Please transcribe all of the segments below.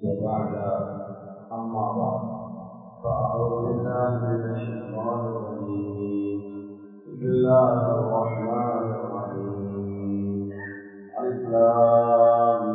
وبعد أما بعد فأعوذ بالله من الشيطان الرجيم بسم الله الرحمن الرحيم الإسلام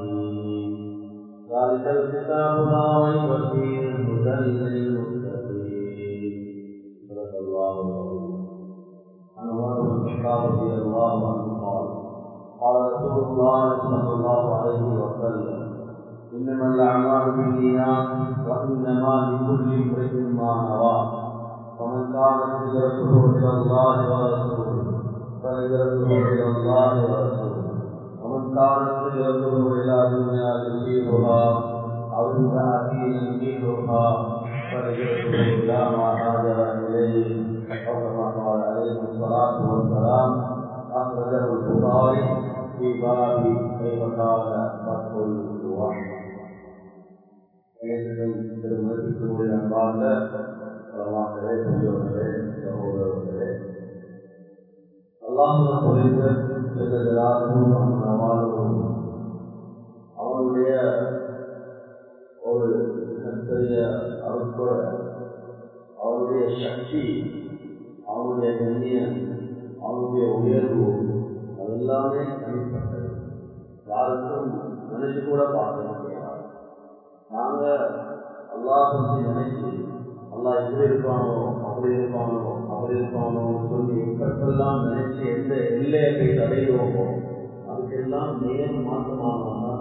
ذلك الكتاب لا ريب فيه هدى للمتقين صدق الله العظيم عن عمر بن الخطاب رضي الله عنه قال قال رسول الله صلى الله عليه وسلم انما الاعمال بالنيات وانما لكل امرئ ما نوى ومن كانت هجرته الى الله ورسوله فهجرته الى الله ورسوله ومن كانت هجرته الى دنيا يصيبها او امراه ينكحها فهجرته الى ما هاجر اليه او كما قال عليه الصلاه والسلام اخرجه البخاري في باب كيف كان فتح الوحي திருமணத்திற்குரிய அன்பார்ந்த பலவான்களே பெரியவர்களே சகோதரர்களே அல்லாஹ் பொழிந்த அவனுடைய ஒரு மிகப்பெரிய அருட்கொட அவனுடைய சக்தி அவனுடைய கண்ணியம் அவனுடைய உயர்வு அதெல்லாமே தனிப்பட்டது யாருக்கும் நினைச்சு கூட பார்க்க முடியாது நாங்க அல்லாஹ் பற்றி நினைச்சு அல்லாஹ் இப்படி இருப்பானோ அப்படி இருப்பானோ அப்படி இருப்பானோ சொல்லி எப்பெல்லாம் நினைச்சு எந்த எல்லையை போய் தடையோமோ அதுக்கெல்லாம் நேரம் மாற்றமானவன் தான்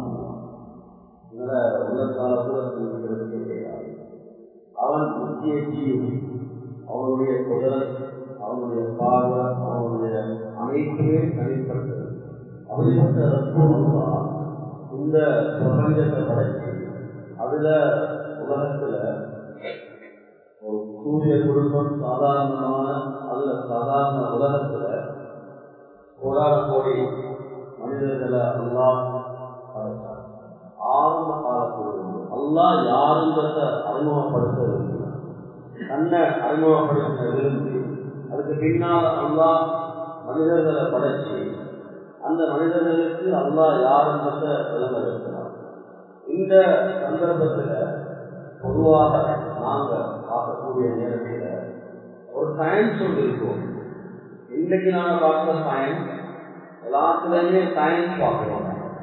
அதனால உள்ளத்தால கூட சொல்லிக்கிறதுக்கு கிடையாது அவன் முக்கிய ஜீவி அவனுடைய குதிரை அவனுடைய பார்வை அவனுடைய அமைப்புமே தனிப்பட்டது அப்படிப்பட்ட ரத்தம் இந்த பிரபஞ்சத்தை படைச்சு அதுல உலகத்துல ஒரு சூரிய குடும்பம் சாதாரணமான அல்ல சாதாரண உலகத்துல கோடான கோடி மனிதர்களை அல்லா படைத்தார் ஆரம்ப காலத்திலிருந்து அல்லா யாருன்றத அறிமுகப்படுத்த விரும்பினார் தன்னை அறிமுகப்படுத்த விரும்பி அதுக்கு பின்னால் அல்லா மனிதர்களை படைச்சு அந்த மனிதர்களுக்கு அல்லா யாருன்றத விளங்க வைக்கிறார் இந்த சந்தர்ப்பத்துல பொதுவாக நாங்க பார்க்கக்கூடிய நேரத்தில் ஒரு சயின்ஸ் ஒன்று இருக்கும் இன்னைக்கு நாங்க பார்க்குற சயின்ஸ் எல்லாத்துலயுமே சயின்ஸ் பார்க்கிறோம்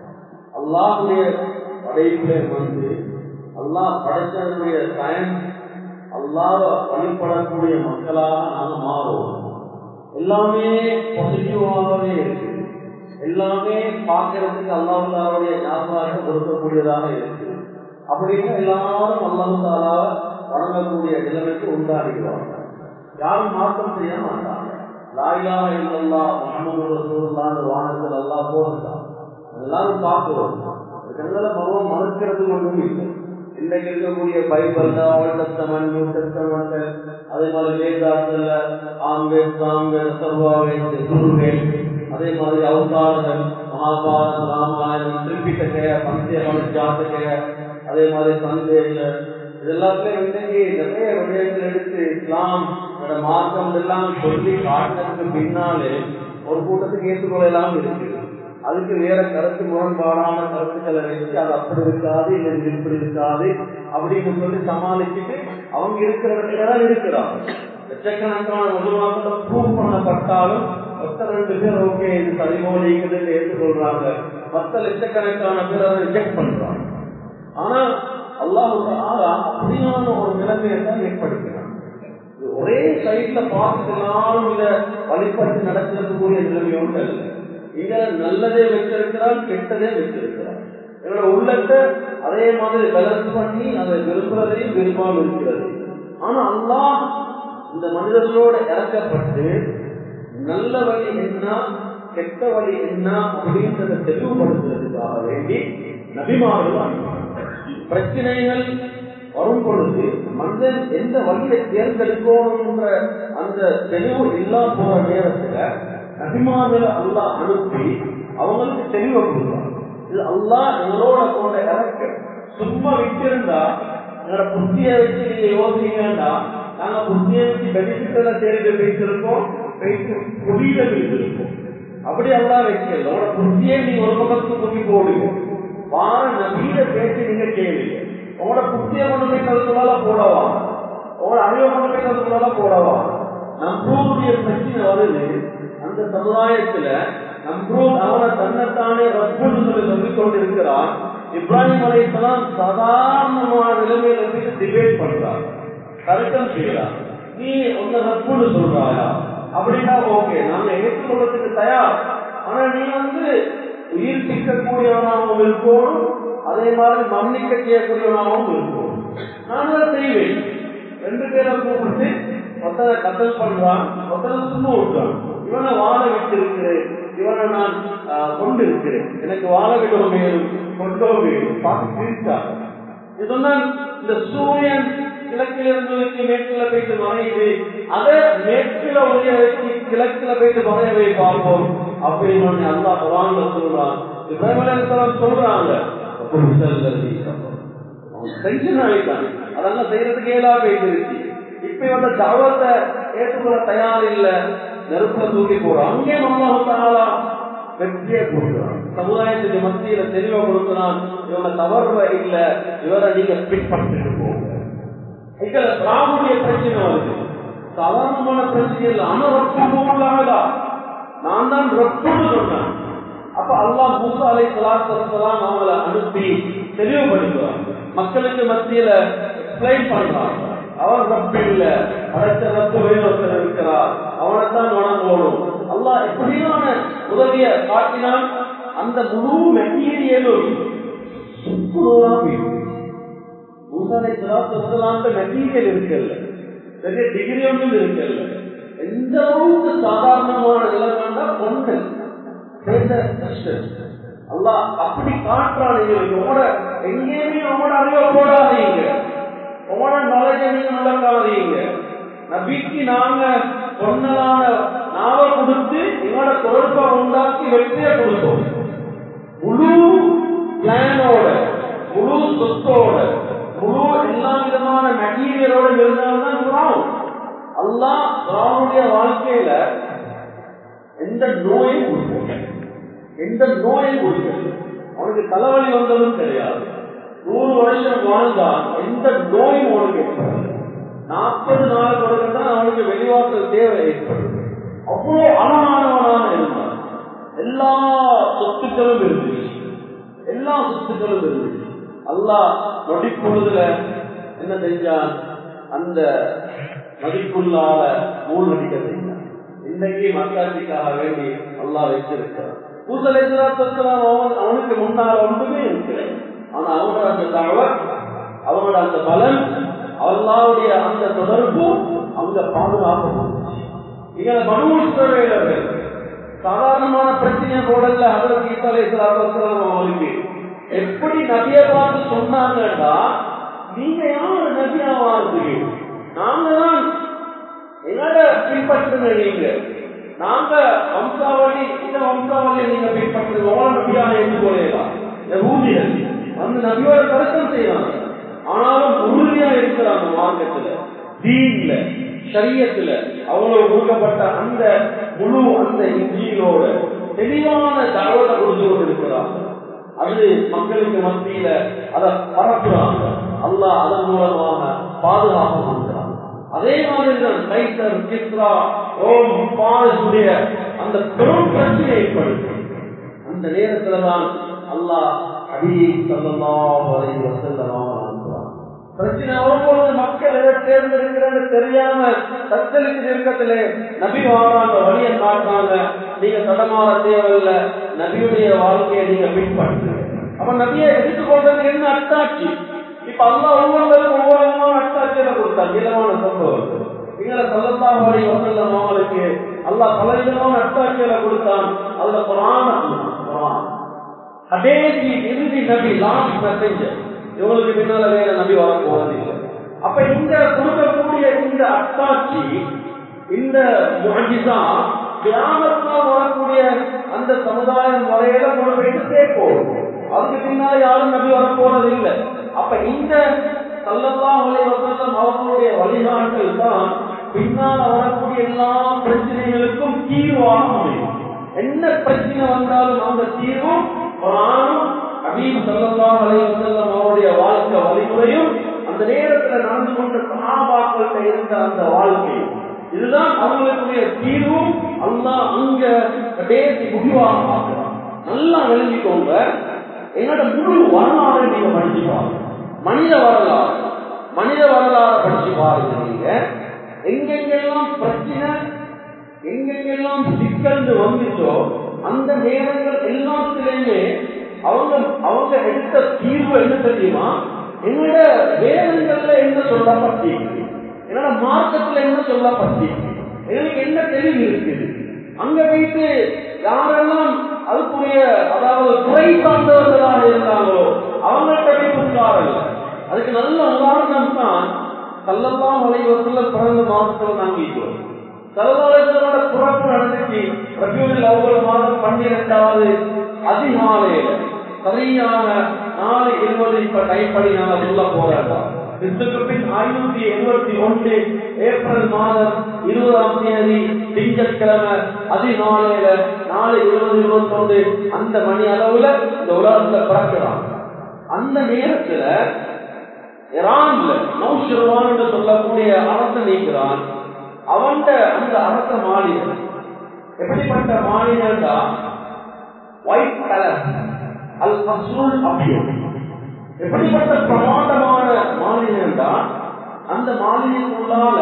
அல்லாஹுடைய படைப்புல வந்து அல்லாஹ் படைத்தனுடைய சயின்ஸ் அல்லாஹ வழிபடக்கூடிய மக்களாக நாங்க மாறுவோம் எல்லாமே பாசிட்டிவாகவே இருக்கு எல்லாமே பார்க்கறதுக்கு அல்லாஹாலுடைய ஞாபகம் கொடுக்கக்கூடியதாக இருக்கு அப்படின்னு எல்லாரும் அல்லாஹாலா வழங்கக்கூடிய நிலைமைக்கு உண்டாகிறாங்க யாரும் மாற்றம் செய்ய மாட்டாங்க லாயிலா இல்லல்லா முகமது ரசூல்லான்னு வானத்தில் எல்லாம் போட்டுட்டாங்க எல்லாரும் பார்க்கிறோம் அதனால மருவம் மறுக்கிறது ஒன்றும் இல்லை இன்னைக்கு இருக்கக்கூடிய பைபிள்ல ஓல்ட் டெஸ்டமெண்ட் நியூ டெஸ்டமெண்ட் அதே மாதிரி வேதாத்துல ஆம்பேத் சாம்பேத் சர்வாவேத் குருவேல் அதே மாதிரி அவதாரங்கள் மகாபாரத ராமாயணம் திருப்பிட்டக்கைய பந்தேவன ஜாத்தகைய அதே மாதிரி சந்தேக இது எல்லாத்துலயும் இன்னைக்கு நிறைய விடயங்கள் எடுத்து இஸ்லாம் மார்க்கம் எல்லாம் சொல்லி காட்டினதுக்கு பின்னாலே ஒரு கூட்டத்துக்கு ஏற்றுக்கொள்ளலாம் இருக்கு அதுக்கு வேற கருத்து முரண்பாடான கருத்துக்களை வச்சு அது அப்படி இருக்காது இல்லை இது இப்படி இருக்காது அப்படின்னு சொல்லி சமாளிச்சுட்டு அவங்க இருக்கிற இடத்துல தான் இருக்கிறாங்க லட்சக்கணக்கான உருவாக்கத்தை ப்ரூவ் பண்ணப்பட்டாலும் மொத்த ரெண்டு பேர் ஓகே இது சரிமோலிக்குதுன்னு ஏற்றுக்கொள்றாங்க மற்ற லட்சக்கணக்கான பேர் அதை ரிஜெக்ட் பண்றாங்க ஆனா அல்லாஹ் அப்படியான ஒரு நிலைமையை தான் ஏற்படுத்தினான் ஒரே சைட்ல பார்த்துட்டு எல்லாரும் இத வழிபட்டு நடக்கிறதுக்குரிய நிலைமையோடு இல்லை இங்க நல்லதே வச்சிருக்கிறான் கெட்டதே வச்சிருக்கிறான் எங்களோட உள்ளத்தை அதே மாதிரி பேலன்ஸ் பண்ணி அதை விரும்புறதையும் விரும்பாம இருக்கிறது ஆனா அல்லாஹ் இந்த மனிதர்களோட இறக்கப்பட்டு நல்ல வழி என்ன கெட்ட வழி என்ன அப்படின்றத தெளிவுபடுத்துறதுக்காக வேண்டி நபிமார்கள் பிரச்சனைகள் வரும் பொழுது மனிதன் எந்த வழியை தேர்ந்தெடுக்கணும்ன்ற அந்த தெளிவு இல்லா போற நேரத்துல நபிமார்கள் அல்லா அனுப்பி அவங்களுக்கு தெளிவை கொடுப்பாங்க இது அல்லா எங்களோட கொண்ட இறக்க சும்மா விட்டிருந்தா எங்களோட புத்தியை வச்சு நீங்க யோசிங்கன்னா நாங்க புத்தியை வச்சு பெனிஃபிட்டை தேர்ந்து வைத்திருக்கோம் வைத்து புதிய வைத்திருக்கோம் அப்படி அல்லா வைக்கல உங்களோட புத்தியை நீங்க ஒரு பக்கத்துக்கு தூக்கி போடுங்க வார நபீர பேச்சு நீங்க கேளுங்க அறிவை கொண்டு போய் அதுக்குள்ள போடவா நம்பூருடைய பிரச்சனை வருது அந்த சமுதாயத்துல நம்ரூத் அவனை தன்னைத்தானே ரப்புன்னு சொல்லி சொல்லிக் கொண்டிருக்கிறான் இப்ராஹிம் அலைஹிஸ்ஸலாம் சாதாரணமான நிலைமையில இருந்து டிபேட் பண்றார் தர்க்கம் செய்யறார் நீ உன்னை ரப்புன்னு சொல்றாயா அப்படின்னா ஓகே நாங்க ஏற்றுக்கொள்றதுக்கு தயார் ஆனா நீ வந்து உயிர் பிக்கக்கூடியவனாகவும் இருக்கணும் அதே மாதிரி மன்னிக்க செய்யக்கூடியவனாகவும் இருக்கணும் நான் அதை செய்வேன் ரெண்டு பேரை கூப்பிட்டு ஒருத்தனை கத்தல் பண்றான் ஒருத்தனை சும்மா விட்டுறான் இவனை வாழ வச்சிருக்கிறேன் இவனை நான் ஆஹ், கொண்டு இருக்கிறேன் எனக்கு வாழ விடவும் வேணும் கொண்டோ வேணும் பார்த்து சிரிச்சாங்க இது சொன்னால் இந்த சூரியன் கிழக்கிலிருந்து வச்சு மேற்குல போயிட்டு மறையுது அதை மேற்குல ஒளிய வச்சு கிழக்குல போயிட்டு மறையவை பார்ப்போம் அப்படின்னு ஒண்ணு அல்லா குரான்ல சொல்றான் இப்ராஹிம் அலைஹிஸ்ஸலாம் சொல்றாங்க அப்போ முதல்ல அவன் டென்ஷன் ஆகிட்டான் அதெல்லாம் செய்யறதுக்கு ஏதா போயிட்டு இப்ப இவங்க தவத்தை ஏற்றுக்கொள்ள தயார் இல்ல நெருப்ப தூக்கி போறான் அங்கே அல்லாஹாலா வெற்றியை கொடுக்கிறான் சமுதாயத்துக்கு மத்தியில தெளிவை கொடுக்கிறான் இவங்க தவறுவ இல்ல இவரை நீங்க பின்பற்றிட்டு போங்க இதுல ராமுடைய பிரச்சனை வருது சாதாரணமான பிரச்சனை இல்ல ஆனா ரப்பு நான் தான் ரப்புன்னு சொன்னேன் அப்ப அல்லாஹ் மூசா அலை சலாத்தலாம் அவங்களை அனுப்பி தெளிவுபடுத்துவார் மக்களுக்கு மத்தியில எக்ஸ்பிளைன் பண்றாங்க அவர் ரப்பு இல்ல படைத்த ரப்பு வேறொருத்தர் இருக்கிறார் அவனைத்தான் வணங்கணும் அல்லாஹ் எப்படியான உதவிய காட்டினால் அந்த முழு மெட்டீரியலும் சுக்குநூறா போயிருக்கு மூசாலை சலாத்து மெட்டீரியல் இருக்குல்ல பெரிய டிகிரி ஒன்றும் இருக்குல்ல எந்த அளவுக்கு சாதாரணமான நிலைமைன்னா பொங்கல் சேர்ந்த கஷ்டம் அல்லாஹ் அப்படி காட்டுறான் எங்களுக்கு உங்களோட எங்கேயுமே உங்களோட அறிவை போடாதீங்க உங்களோட நாலேஜை நீங்க நடக்காதீங்க நபிக்கு நாங்க சொன்னதான நாவ கொடுத்து எங்களோட தொடர்பை உண்டாக்கி வெற்றியை கொடுத்தோம் முழு பிளானோட முழு சொத்தோட முழு எல்லா விதமான மெட்டீரியலோட இருந்தால்தான் பிரான் அல்லாஹ் பிரானுடைய வாழ்க்கையில எந்த நோயும் கொடுக்கல எந்த நோயும் கொடுக்கல அவனுக்கு தலைவலி வந்ததும் கிடையாது நூறு வருஷம் வாழ்ந்தான் எந்த நோயும் அவனுக்கு ஏற்படல நாற்பது நாள் வரைக்கும் தான் அவனுக்கு வெளிவாசல் தேவை ஏற்படுது அவ்வளோ அழகானவனாக இருந்தான் எல்லா சொத்துக்களும் இருந்துச்சு எல்லா சொத்துக்களும் இருந்துச்சு அல்லாஹ் நொடிப்பொழுதுல என்ன செஞ்சான் அந்த மதிப்புள்ளால மூணு நடிக்க செய்தான் இன்னைக்கு மக்காட்சிக்காக வேண்டி அல்லாஹ் வச்சிருக்கிறான் பூசலேஸ்வரம் அவனுக்கு முன்னால் ஒன்றுமே இருக்கிறது ஆனா அவனோட அந்த தகவல் அவனோட அந்த பலன் அல்லாவுடைய அந்த தொடர்பு அங்க பாதுகாப்பு இங்க மனுஷ்வர்கள் சாதாரணமான பிரச்சனையை போடல அதற்கு ஈசாலை அவங்களுக்கு எப்படி நபிய பார்த்து சொன்னாங்கன்னா நீங்க யாரு நபியா வாழ்றீங்க நாங்க தான் என்னோட பின்பற்றுங்க நீங்க நாங்க வம்சாவளி இந்த வம்சாவளியை நீங்க பின்பற்றுங்க உங்களோட நபியா ஏற்றுக்கொள்ளலாம் ஊதியல் அந்த நபியோட கருத்தம் செய்யறாங்க ஆனாலும் உறுதியா இருக்கிறாங்க மார்க்கத்துல தீன்ல சரியத்துல அவங்களுக்கு கொடுக்கப்பட்ட அந்த முழு அந்த இஞ்சியிலோட தெளிவான தகவலை கொடுத்து கொண்டிருக்கிறாங்க அது மக்களுக்கு மத்தியில அதை பரப்புறாங்க அல்லாஹ் அதன் மூலமாக பாதுகாப்பு கொடுக்கிறாங்க அதே மாதிரி தான் கைசர் கிஸ்ரா ரோம் பாரசுடைய அந்த பெரும் பிரச்சனை ஏற்படுது அந்த நேரத்துல தான் அல்லாஹ் அடி சொல்லலாம் வரை வசந்தமாக பிரச்சனை வரும்போது மக்கள் எதை தேர்ந்தெடுக்கிறது தெரியாம தத்தளிக்கு இருக்கத்திலே நபி வாராங்க வழியை காட்டுறாங்க நீங்க தடமாற தேவையில்லை நபியுடைய வாழ்க்கையை நீங்க பின்பற்றுங்க அப்ப நபியை எடுத்துக்கொள்றது என்ன அட்டாட்சி இப்ப அல்லா ஒவ்வொருத்தருக்கும் ஒவ்வொரு விதமான அட்டாட்சியில கொடுத்தார் இலவான சம்பவம் எங்களை சொல்லலாம் வழி வசல்லம் அவங்களுக்கு அல்லாஹ் பல விதமான அட்டாட்சியில கொடுத்தான் அதுல புராண புராணம் கடைசி இறுதி நபி லாஸ்ட் மெசேஜர் இவங்களுக்கு பின்னால வேற நபி வர போறதில்லை அப்ப இந்த கொடுக்கக்கூடிய இந்த அத்தாட்சி இந்த முகஜிசா கிராமத்தால் வரக்கூடிய அந்த சமுதாயம் வரையில கொண்டு போயிட்டு சேர்ப்போம் அதுக்கு பின்னால யாரும் நபி வர போறது இல்லை அப்ப இந்த சல்லல்லா வலை வசல்லம் அவர்களுடைய வழிகாட்டல் தான் பின்னால் வரக்கூடிய எல்லா பிரச்சனைகளுக்கும் தீர்வாக அமையும் என்ன பிரச்சனை வந்தாலும் அந்த தீர்வும் குரானும் ஹபீப் ஸல்லல்லாஹு அலைஹி வஸல்லம் அவருடைய வாழ்க்கை வழிமுறையும் அந்த அந்த நேரத்துல நடந்து கொண்ட சகாபாக்கள்கிட்ட இருந்த அந்த வாழ்க்கை இதுதான் அவங்களுக்குரிய தீர்வும் அல்லா அங்க கடைசி முடிவாக பார்க்கிறான் நல்லா விளங்கிக்கோங்க என்னோட முழு வரலாறு நீங்க படிச்சு பாருங்க மனித வரலாறு மனித வரலாறு படிச்சு பாருங்க நீங்க எங்கெங்கெல்லாம் பிரச்சனை எங்கெங்கெல்லாம் சிக்கல்னு வந்துச்சோ அந்த நேரங்கள் எல்லாத்திலையுமே அவங்க அவங்க எடுத்த தீர்வு என்ன தெரியுமா என்னோட வேதங்கள்ல என்ன சொல்லப்பட்டி என்னோட மார்க்கத்துல என்ன சொல்லப்பட்டி எனக்கு என்ன தெளிவு இருக்குது அங்க வைத்து யாரெல்லாம் அதுக்குரிய அதாவது துறை சார்ந்தவர்களாக இருந்தாங்களோ அவங்கள்ட்ட போய் உட்காரல அதுக்கு நல்ல உதாரணம் தான் கல்லெல்லாம் வலைவசல்ல பிறந்த மாதத்துல நாங்கிட்டோம் சரதாலோட பிறப்பு நடந்துச்சு ரபியூரில் ஒவ்வொரு மாதம் பன்னிரெண்டாவது அதிகாலையில சரியான நாலு இருபது இப்ப டைம் படி நாங்க சொல்ல போறோம் கிறிஸ்துக்கு பின் ஐநூத்தி எண்பத்தி ஒன்று ஏப்ரல் மாதம் இருபதாம் தேதி திங்கட்கிழமை அதிகாலையில நாலு இருபது இருபத்தி ஒன்று அந்த மணி அளவுல இந்த உலகத்துல பிறக்கிறான் அந்த நேரத்துல இரான்ல நௌஷர்வான் என்று சொல்லக்கூடிய அரசன் நீக்கிறான் அவன் அந்த அரச மாளிகை எப்படிப்பட்ட மாளிகைண்டா ஒயிட் கலர் அல் மசூல் அபியம் எப்படிப்பட்ட பிரமாண்டமான மாளிகைண்டா அந்த மாளிகைக்குள்ளால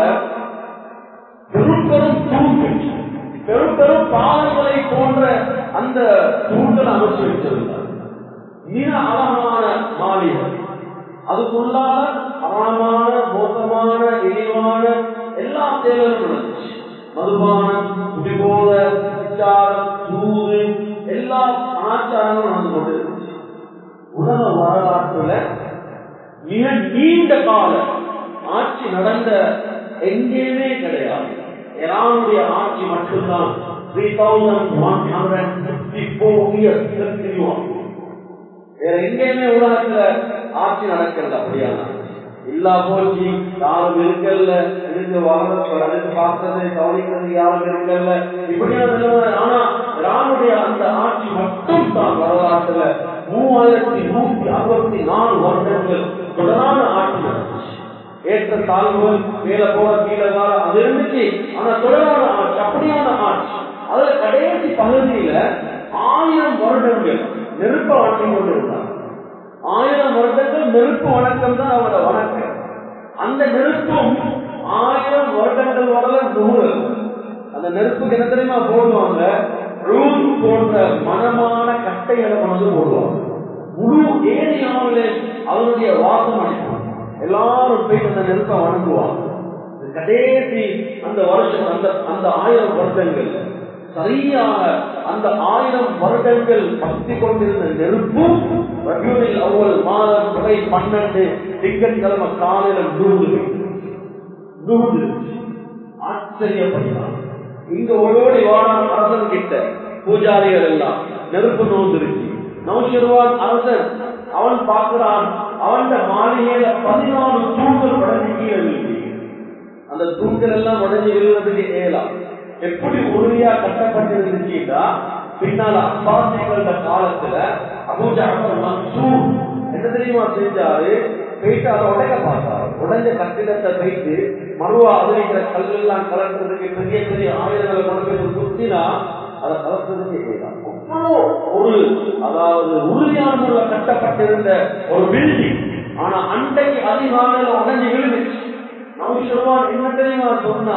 பெரும் பெரும் தூண்கள் பெரும் பெரும் பாலங்களை போன்ற அந்த தூண்கள் அமைச்சு வச்சிருந்தார் மிக அழகான மாளிகை அதுக்குள்ளால அறமான மோசமான இழிவான எல்லா தேவையும் இருந்துச்சு மதுபானம் குடிபோத விசாரம் சூது எல்லா ஆச்சாரங்களும் நடந்து கொண்டு இருந்துச்சு உலக வரலாற்றுல மிக நீண்ட கால ஆட்சி நடந்த எங்கேயுமே கிடையாது ஈரானுடைய ஆட்சி மட்டும்தான் three thousand one hundred fifty four years வேற எங்கேயுமே உலகத்துல ஆட்சி நடக்கல அப்படியான இல்லா போச்சு யாரும் இருக்கல்ல இருந்து வாழ்றது பார்க்கறது கவனிக்கிறது யாரும் இருக்கல்ல இப்படியான ஆனா ராணுடைய அந்த ஆட்சி மட்டும் தான் வரலாற்றுல மூவாயிரத்தி நூத்தி அறுபத்தி நாலு வருடங்கள் தொடரான ஆட்சி நடந்துச்சு ஏற்ற தாழ்வுகள் மேல போற கீழே வர அது இருந்துச்சு ஆனா தொடரான ஆட்சி அப்படியான ஆட்சி அதுல கடைசி பகுதியில ஆயிரம் வருடங்கள் நெருப்ப வணக்கம் கொண்டு இருந்தார் ஆயிரம் வருடங்கள் நெருப்பு வணக்கம் தான் அவரோட வணக்கம் அந்த நெருப்பும் ஆயிரம் வருடங்கள் வரல நூறு அந்த நெருப்புக்கு என்ன தெரியுமா போடுவாங்க ரூல் போன்ற மனமான கட்டைகளை கொண்டு போடுவாங்க முழு ஏரியாவிலே அவருடைய வாசம் அடிக்கும் எல்லாரும் போய் அந்த நெருப்பை வணங்குவாங்க கடைசி அந்த வருஷம் அந்த அந்த ஆயிரம் வருடங்கள் சரியாக அந்த ஆயிரம் வருடங்கள் பக்தி கொண்டிருந்த நெருப்பும் ரபியூனில் அவ்வளவு மாதம் துறை பன்னெண்டு திங்கட்கிழமை காலையில நூறு நூறு ஆச்சரியப்படுகிறான் இங்க ஓடோடி வாழான அரசன் கிட்ட பூஜாரிகள் எல்லாம் நெருப்பு நோந்துருச்சு நௌஷருவான் அரசன் அவன் பார்க்கிறான் அவன் மாளிகையில பதினாலு தூண்கள் உடனே கீழே விழுந்து அந்த தூண்கள் எல்லாம் உடஞ்சி விழுவதற்கு ஏலாம் எப்படி உறுதியா கட்டப்பட்டிருந்துச்சுன்னா பின்னால அப்பாசிகள காலத்துல அபூஜாபர் மன்சூர் என்ன தெரியுமா செஞ்சாரு போயிட்டு அதை உடைக்க பார்த்தாரு உடைஞ்ச கட்டிடத்தை போயிட்டு மறுவா அதிரிக்கிற கல்லெல்லாம் கலட்டுறதுக்கு பெரிய பெரிய ஆயுதங்களை கொண்டு போய் குத்தினா அதை கலட்டுறதுக்கு செய்யலாம் அவ்வளோ ஒரு அதாவது உறுதியான முறையில கட்டப்பட்டிருந்த ஒரு பில்டிங் ஆனா அன்றைக்கு அதிகாலையில உடஞ்சி விழுந்துச்சு நம்ம சொல்லுவான் என்ன தெரியுமா சொன்னா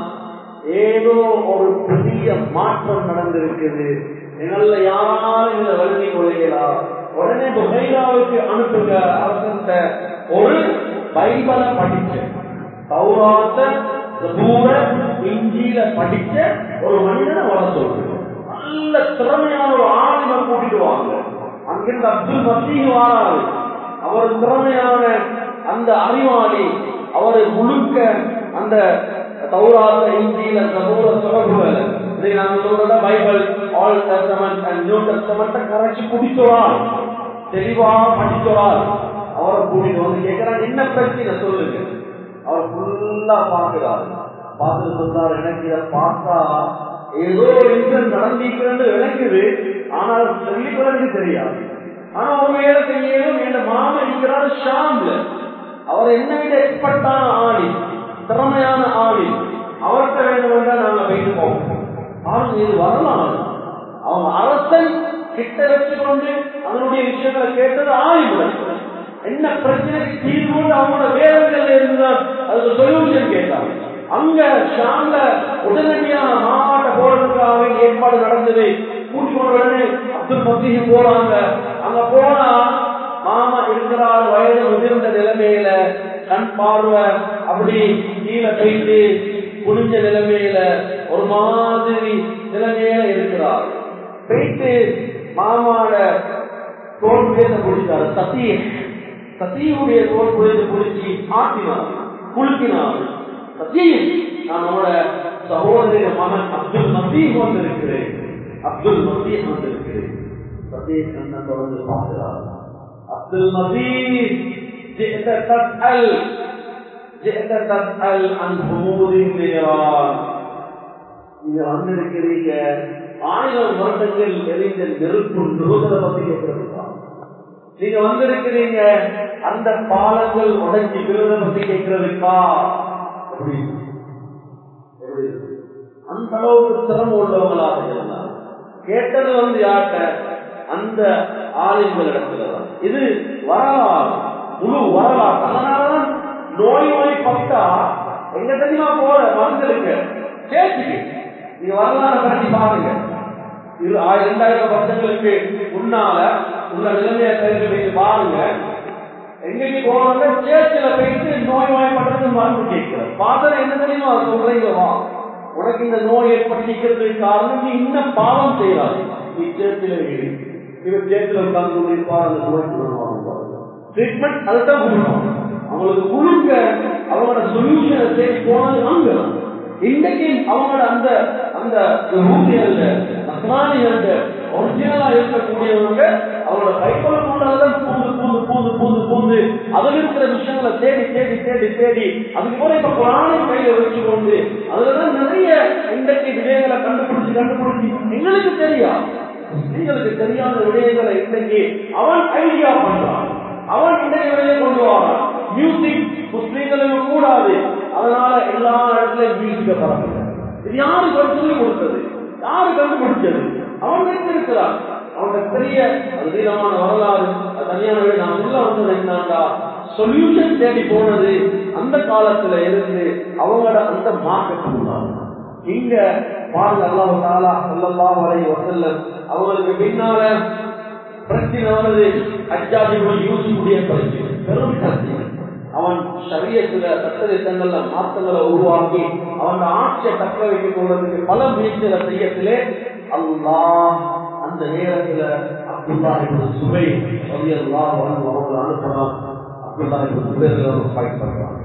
ஏதோ ஒரு பெரிய மாற்றம் நடந்திருக்குது எங்கள்ல யாரும் இதை வழங்கி கொள்கிறா உடனே புகைராவுக்கு அனுப்புங்க அரசன்ட்ட ஒரு பைபிளை படிச்ச தௌராத்த தூர இஞ்சியில படிச்ச ஒரு மனிதனை வர சொல்றேன் நல்ல திறமையான ஒரு ஆளுமை கூட்டிட்டு வாங்க அங்கிருந்து அப்துல் மசீஹ் வாராரு அவர் திறமையான அந்த அறிவாளி அவர் முழுக்க அந்த தௌராத்த இந்தியில சமூக தொடர்புகள் இதை நாங்க சொல்றத Bible old testament and new testament கரைச்சி குடிச்சோரால் தெளிவா படிச்சோரால் அவரை கூட்டிட்டு வந்து கேட்கிறாங்க என்ன பிரச்சனை சொல்லுங்க அவர் ஃபுல்லா பார்க்கிறார் பார்த்துட்டு சொல்றாரு எனக்கு இதை பார்த்தா ஏதோ இன்சிடென்ட் நடந்திருக்கிறது விளக்குது ஆனால் சொல்லிக்கிறதுக்கு தெரியாது ஆனா ஒரு வேலை செய்யணும் என் மாமன் இருக்கிறாரு ஷாம்ல அவரை அவர் என்ன விட எக்ஸ்பர்ட்டான ஆளி திறமையான ஆளி அவர்கிட்ட வேண்டும் என்றால் நாங்க போயிட்டு போவோம் பாருங்க இது வரலாறு அவங்க அரசன் கிட்ட வச்சு கொண்டு அதனுடைய விஷயங்களை கேட்டது ஆய்வுடன் என்ன பிரச்சனைக்கு தீர்வு அவங்களோட வேதங்கள்ல இருந்துதான் அதுக்கு சொல்யூஷன் கேட்டாங்க அங்க ஷாம்ல உடனடியாக மாமாட்ட போறதுக்காக ஏற்பாடு நடந்தது கூட்டிக்கொண்டு உடனே அப்துல் மசீஹ் போறாங்க அங்க போனா மாமா இருக்கிறார் வயது முதிர்ந்த நிலைமையில கண் பார்வை அப்படி கீழே போயிட்டு குனிஞ்ச நிலைமையில ஒரு மாதிரி நிலைமையில இருக்கிறார் போயிட்டு மாமாட தோல் புயத்தை பிடிச்சாரு சத்திய சத்தியுடைய தோல் புயத்தை பிடிச்சி ஆட்டினார் குலுக்கினார் சத்தியம் நான் நம்மளோட சகோதரிய மகன் அப்துல் மசீஹ் வந்திருக்கிறேன் அப்துல் மசீஹ் வந்திருக்கிறேன் சத்திய கண்ணன் தொடர்ந்து பார்க்கிறார் அப்துல் மசீஹ் جئت تسأل جئت تسأل عن حمود النيران நீங்க வந்திருக்கிறீங்க ஆயிரம் வருடங்கள் எரிந்த நெருப்பு நுகரை பத்தி கேட்கிறதுக்கா நீங்க வந்திருக்கிறீங்க அந்த பாலங்கள் உடைஞ்சி விழுத பத்தி கேட்கிறதுக்கா எப்படி எப்படி அந்த அளவுக்கு சிரமம் உள்ளவங்களாக இருந்தார் கேட்டது வந்து யார்கிட்ட அந்த ஆலயங்கள் இடத்துல தான் இது வரலாறு முழு வரலாறு அதனாலதான் நோய் நோய் பட்டா எங்க தெரியுமா போற மருந்துருக்கு சேர்த்துக்கு நீங்க வரலாறு பற்றி பாருங்க இரு இரண்டாயிரம் வருஷங்களுக்கு முன்னால உள்ள நிலைமையை தெரிஞ்சு போய் பாருங்க எங்கேயும் போறாங்க சேர்ச்சில போயிட்டு நோய் நோய்பட்டது மருந்து கேட்கிறோம் பாதனை என்ன தெரியுமா சொல்றீங்க வா உனக்கு இந்த நோய் ஏற்பட்டிருக்கிறதுக்கு காரணம் நீ இன்னும் பாவம் செய்யறாரு நீ சேர்ச்சில இரு இவர் சேர்ச்சில உட்கார்ந்து இருப்பார் அந்த நோய் குணமாகும் ட்ரீட்மெண்ட் அதுதான் கொடுக்கணும் அவங்களுக்கு முழுக்க அவங்களோட சொல்யூஷனை தேடி போனது அங்க இன்னைக்கு அவங்களோட அந்த அந்த ஊழியர்கள் நஸ்ரானியர்கள் ஒரிஜினலா இருக்கக்கூடியவங்க அவங்களோட கைப்பொல கொண்டதான் பூந்து பூந்து பூந்து பூந்து பூந்து அதில் இருக்கிற விஷயங்களை தேடி தேடி தேடி தேடி அதுக்கு போல இப்ப குரானை கையில வச்சுக்கொண்டு அதுலதான் நிறைய இன்றைக்கு விடயங்களை கண்டுபிடிச்சு கண்டுபிடிச்சு எங்களுக்கு தெரியாது எங்களுக்கு தெரியாத விடயங்களை இன்னைக்கு அவன் ஐடியா பண்றான் அவன் இன்றைக்கு வெளியே கொண்டு வரான் மியூசிக் முஸ்லீம்களுக்கு கூடாது அதனால எல்லா இடத்துலயும் மியூசிக்க பரப்புங்க இது யாரு சொல்லி கொடுத்தது யாரு கண்டுபிடிச்சது அவன் வைத்திருக்கிறான் அவனோட பெரிய அது நீளமான வரலாறு அது தனியான வீடு நான் உள்ள வந்து என்னண்டா சொல்யூஷன் தேடி போனது அந்த காலத்துல இருந்து அவங்களோட அந்த மார்க்கெட் உள்ளாங்க இங்க பாருங்க அல்லாஹ் தாலா சொல்லலாம் வரை வசல்லம் அவங்களுக்கு பின்னால பிரச்சனை வருது அஜாதிபுரி யூசுடைய பிரச்சனை பெரும் பிரச்சனை அவன் சரியத்துல சட்டத்திட்டங்கள்ல மாற்றங்களை உருவாக்கி அவன் ஆட்சியை தக்க வைத்துக் கொள்வதற்கு பல முயற்சிகளை செய்யத்திலே அல்லாஹ் அந்த நேரத்துல அப்துல்லா இப்படி சுவை சொல்லி அல்லாஹ் அவங்களை அனுப்புறான் அப்துல்லா இப்படி சுவைகளை ஃபைட் பண்றான்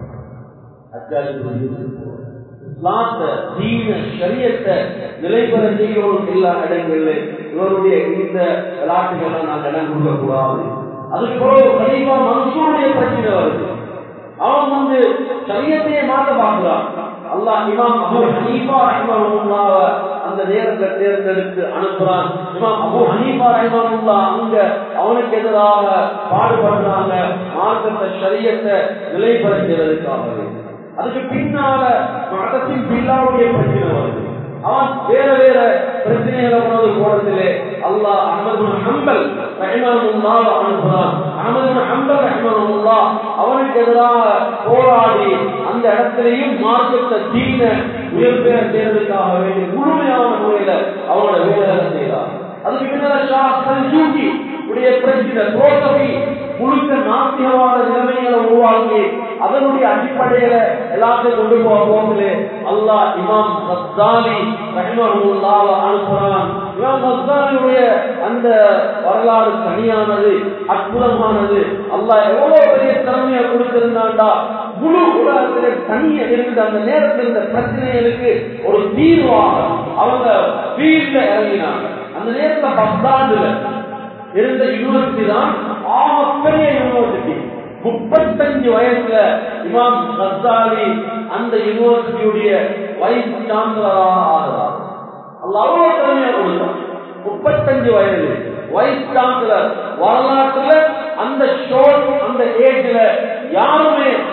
அஜாதிபுரி யூசுப் இஸ்லாத்த தீன ஷரியத்தை நிலைபெற செய்யணும் எல்லா இடங்களில் இவருடைய இந்த விளையாட்டுகளை நான் இடம் கொடுக்க கூடாது அதுக்கு பிறகு கண்டிப்பா மனுஷனுடைய பிரச்சனை வருது அவன் வந்து சரியத்தையே மாற்ற பார்க்கிறான் அல்லாஹ் இமாம் அபு ஹனீஃபா ரஹ்மஹுல்லாஹ் அந்த நேரத்துல தேர்ந்தெடுத்து அனுப்புறான் இமாம் அபு ஹனீஃபா ரஹ்மஹுல்லாஹ் அங்க அவனுக்கு எதிராக பாடுபடுறாங்க மார்க்கத்தை ஷரியத்தை நிலைபெற செய்வதற்காக அதுக்கு பின்னால மதத்தின் பில்லாவுடைய பிரச்சனை வருது அவன் வேற வேற பிரச்சனைகளை உணவு போறதிலே அல்லாஹ் அஹமது ஹம்பல் ரஹிமஹுல்லா அனுப்புறான் அஹமது ஹம்பல் ரஹிமஹுல்லா அவனுக்கு எதிராக போராடி அந்த இடத்திலையும் மார்க்கத்தை தீன உயர்பெற செய்யறதுக்காக வேண்டி முழுமையான முறையில அவனோட வேலை செய்கிறார் அதுக்கு பின்னால ஷா சல்ஜூகி உடைய பிரச்சனை தோசவி முழுக்க நாத்தியமான நிலைமைகளை உருவாக்கி அதனுடைய அடிப்படையில எல்லாத்தையும் கொண்டு போக போகலே அல்லாஹ் இமாம் சத்தாலி ரஹிமஹுல்லாஹ் அனுப்புறான் இமாம் சத்தாலியுடைய அந்த வரலாறு தனியானது அற்புதமானது அல்லாஹ் எவ்வளவு பெரிய திறமையை கொடுத்திருந்தாண்டா முழு உலகத்திலே தனிய இருந்த அந்த நேரத்தில் இருந்த பிரச்சனைகளுக்கு ஒரு தீர்வாக அவங்க வீட்டுல இறங்கினாங்க அந்த நேரத்துல பத்தாண்டுல இருந்த யூனிவர்சிட்டி தான் ஆகப்பெரிய யூனிவர்சிட்டி முப்பத்தஞ்சு வயசுல இமாம் கசாலி அந்த யூனிவர்சிட்டியுடைய வைஸ் சான்சலராக ஆகிறார் அல்ல அவ்வளவு திறமையா கொடுத்தான் முப்பத்தஞ்சு வயது வைஸ் சான்சலர் வரலாற்றுல அந்த ஷோல் அந்த ஏஜ்ல யாருமே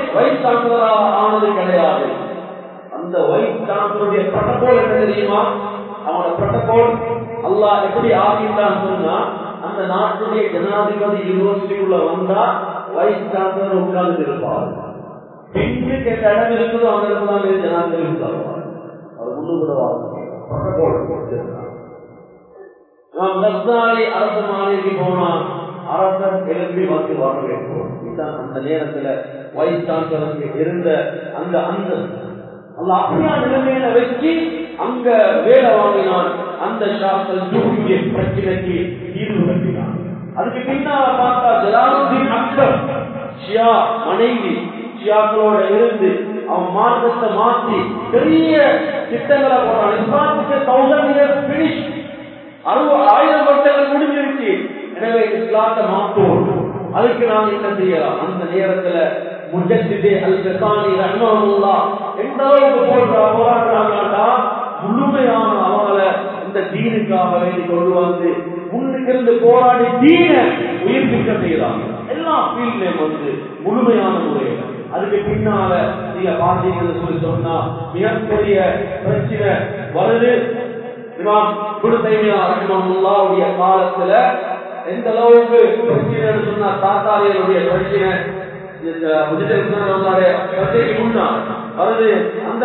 சான்சலரா ஆனது கிடையாது அந்த வைஸ் சான்சலருடைய புரோட்டோகால் என்ன தெரியுமா அவனோட புரோட்டோகால் அல்லாஹ் எப்படி ஆகிட்டான்னு சொன்னா அந்த நாட்டுடைய ஜனாதிபதி யூனிவர்சிட்டிக்குள்ள வந்தா வைஸ் சான்சலர் உட்கார்ந்து இருப்பார் பெண்ணுக்கு எந்த இடம் இருக்குதோ அந்த இடத்துல தான் ஜனாதிபதி உட்காருவார் அவர் முன்னு கூட புரோட்டோகால் நாம் கஸ்தாலி அரசு மாளிகைக்கு போனா அரசர் எழுப்பி வந்து வர வேண்டும் இதுதான் அந்த நேரத்துல வைஸ் சான்சலருக்கு இருந்த அந்த அந்த அந்த அப்படியா நிலைமையில வச்சு அங்க வேலை வாங்கினான் அந்த ஷாக்கள் ஜூடிய பிரச்சனைக்கு தீர்வு கட்டினான் அதுக்கு பின்னால பார்த்தா ஜலாலுதீன் அக்பர் ஷியா மனைவி ஷியாக்களோட இருந்து அவன் மார்க்கத்தை மாற்றி பெரிய திட்டங்களை போறான் இஸ்லாமுக்கு தௌசண்ட் இயர்ஸ் பினிஷ் அறுபது ஆயிரம் வருடங்கள் முடிஞ்சிருச்சு எனவே இஸ்லாத்தை மாற்றோம் அதுக்கு நாம் என்ன செய்யலாம் அந்த நேரத்துல முஜத்திதே அல் கசானி ரஹ்மஹுல்லா எந்த அளவுக்கு போன்ற போராடுறாங்கன்னா முழுமையான அவங்கள இந்த தீனுக்காக வேண்டி கொண்டு வந்து முன்னுக்கு இருந்து போராடி தீன உயிர்ப்பிக்க செய்யறாங்க எல்லா ஃபீல்ட்லயும் வந்து முழுமையான முறையில அதுக்கு பின்னால நீங்க பாத்தீங்கன்னு சொல்லி சொன்னா மிகப்பெரிய பிரச்சனை வருது இமாம் குருதைமியா ரஹ்மஹுல்லாவுடைய காலத்துல எந்த அளவுக்கு பிரச்சனைன்னு சொன்னா தாத்தாரியருடைய பிரச்சனை அந்த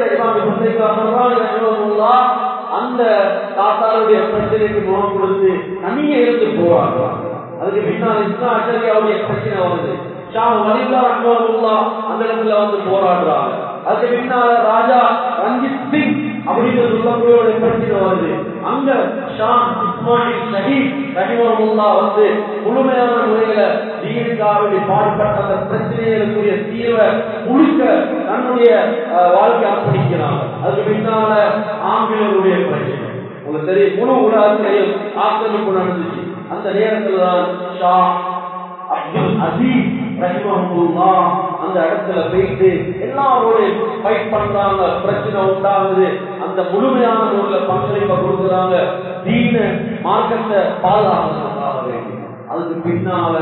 நேரத்தில் அந்த தாத்தாருடைய பிரச்சனைக்கு முகம் கொடுத்து தனியே இருந்து போவாங்க அதுக்கு பின்னால் இஸ்லா அச்சரியாவுடைய பிரச்சனை வருது ஷா வலிதா அக்பருல்லா அந்த இடத்துல வந்து போராடுறாங்க அதுக்கு பின்னால ராஜா ரஞ்சித் சிங் அப்படின்னு சொல்லக்கூடிய ஒரு பிரச்சனை வருது அங்க ஷான் இஸ்மாயில் ஷஹீத் ரஹிமஹுல்லா வந்து முழுமையான முறையில தீனுக்காக பாடுபட்ட அந்த பிரச்சனைகளுக்குரிய தீர்வை முழுக்க தன்னுடைய வாழ்க்கை அர்ப்பணிக்கிறாங்க அதுக்கு பின்னால ஆங்கிலருடைய பிரச்சனை உங்களுக்கு தெரியும் முழு உலகத்திலையும் ஆக்கிரமிப்பு நடந்துச்சு அந்த நேரத்துல தான் ஷா அப்துல் அசீஸ் ரஹிமஹுல்லா அந்த இடத்துல போயிட்டு எல்லாரோடையும் ஃபைட் பண்றாங்க பிரச்சனை உண்டாகுது அந்த முழுமையான முறையில பங்களிப்பை கொடுக்குறாங்க தீன மார்க்கத்தை பாதுகாக்கிறதுக்காக வேண்டி அதுக்கு பின்னால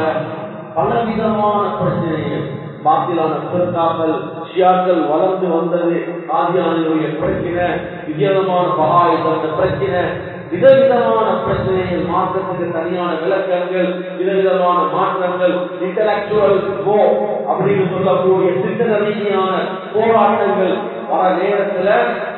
பலவிதமான பிரச்சனைகள் பாத்திலான பிறக்காமல் ஷியாக்கள் வளர்ந்து வந்தது ஆதியானியுடைய பிரச்சனை விஜயமான பகாயத்த பிரச்சனை விதவிதமான பிரச்சனைகள் மாற்றத்துக்கு தனியான விளக்கங்கள் விதவிதமான மாற்றங்கள் இன்டலக்சுவல் கோ அப்படின்னு சொல்லக்கூடிய சிந்தன ரீதியான போராட்டங்கள் வர நேரத்துல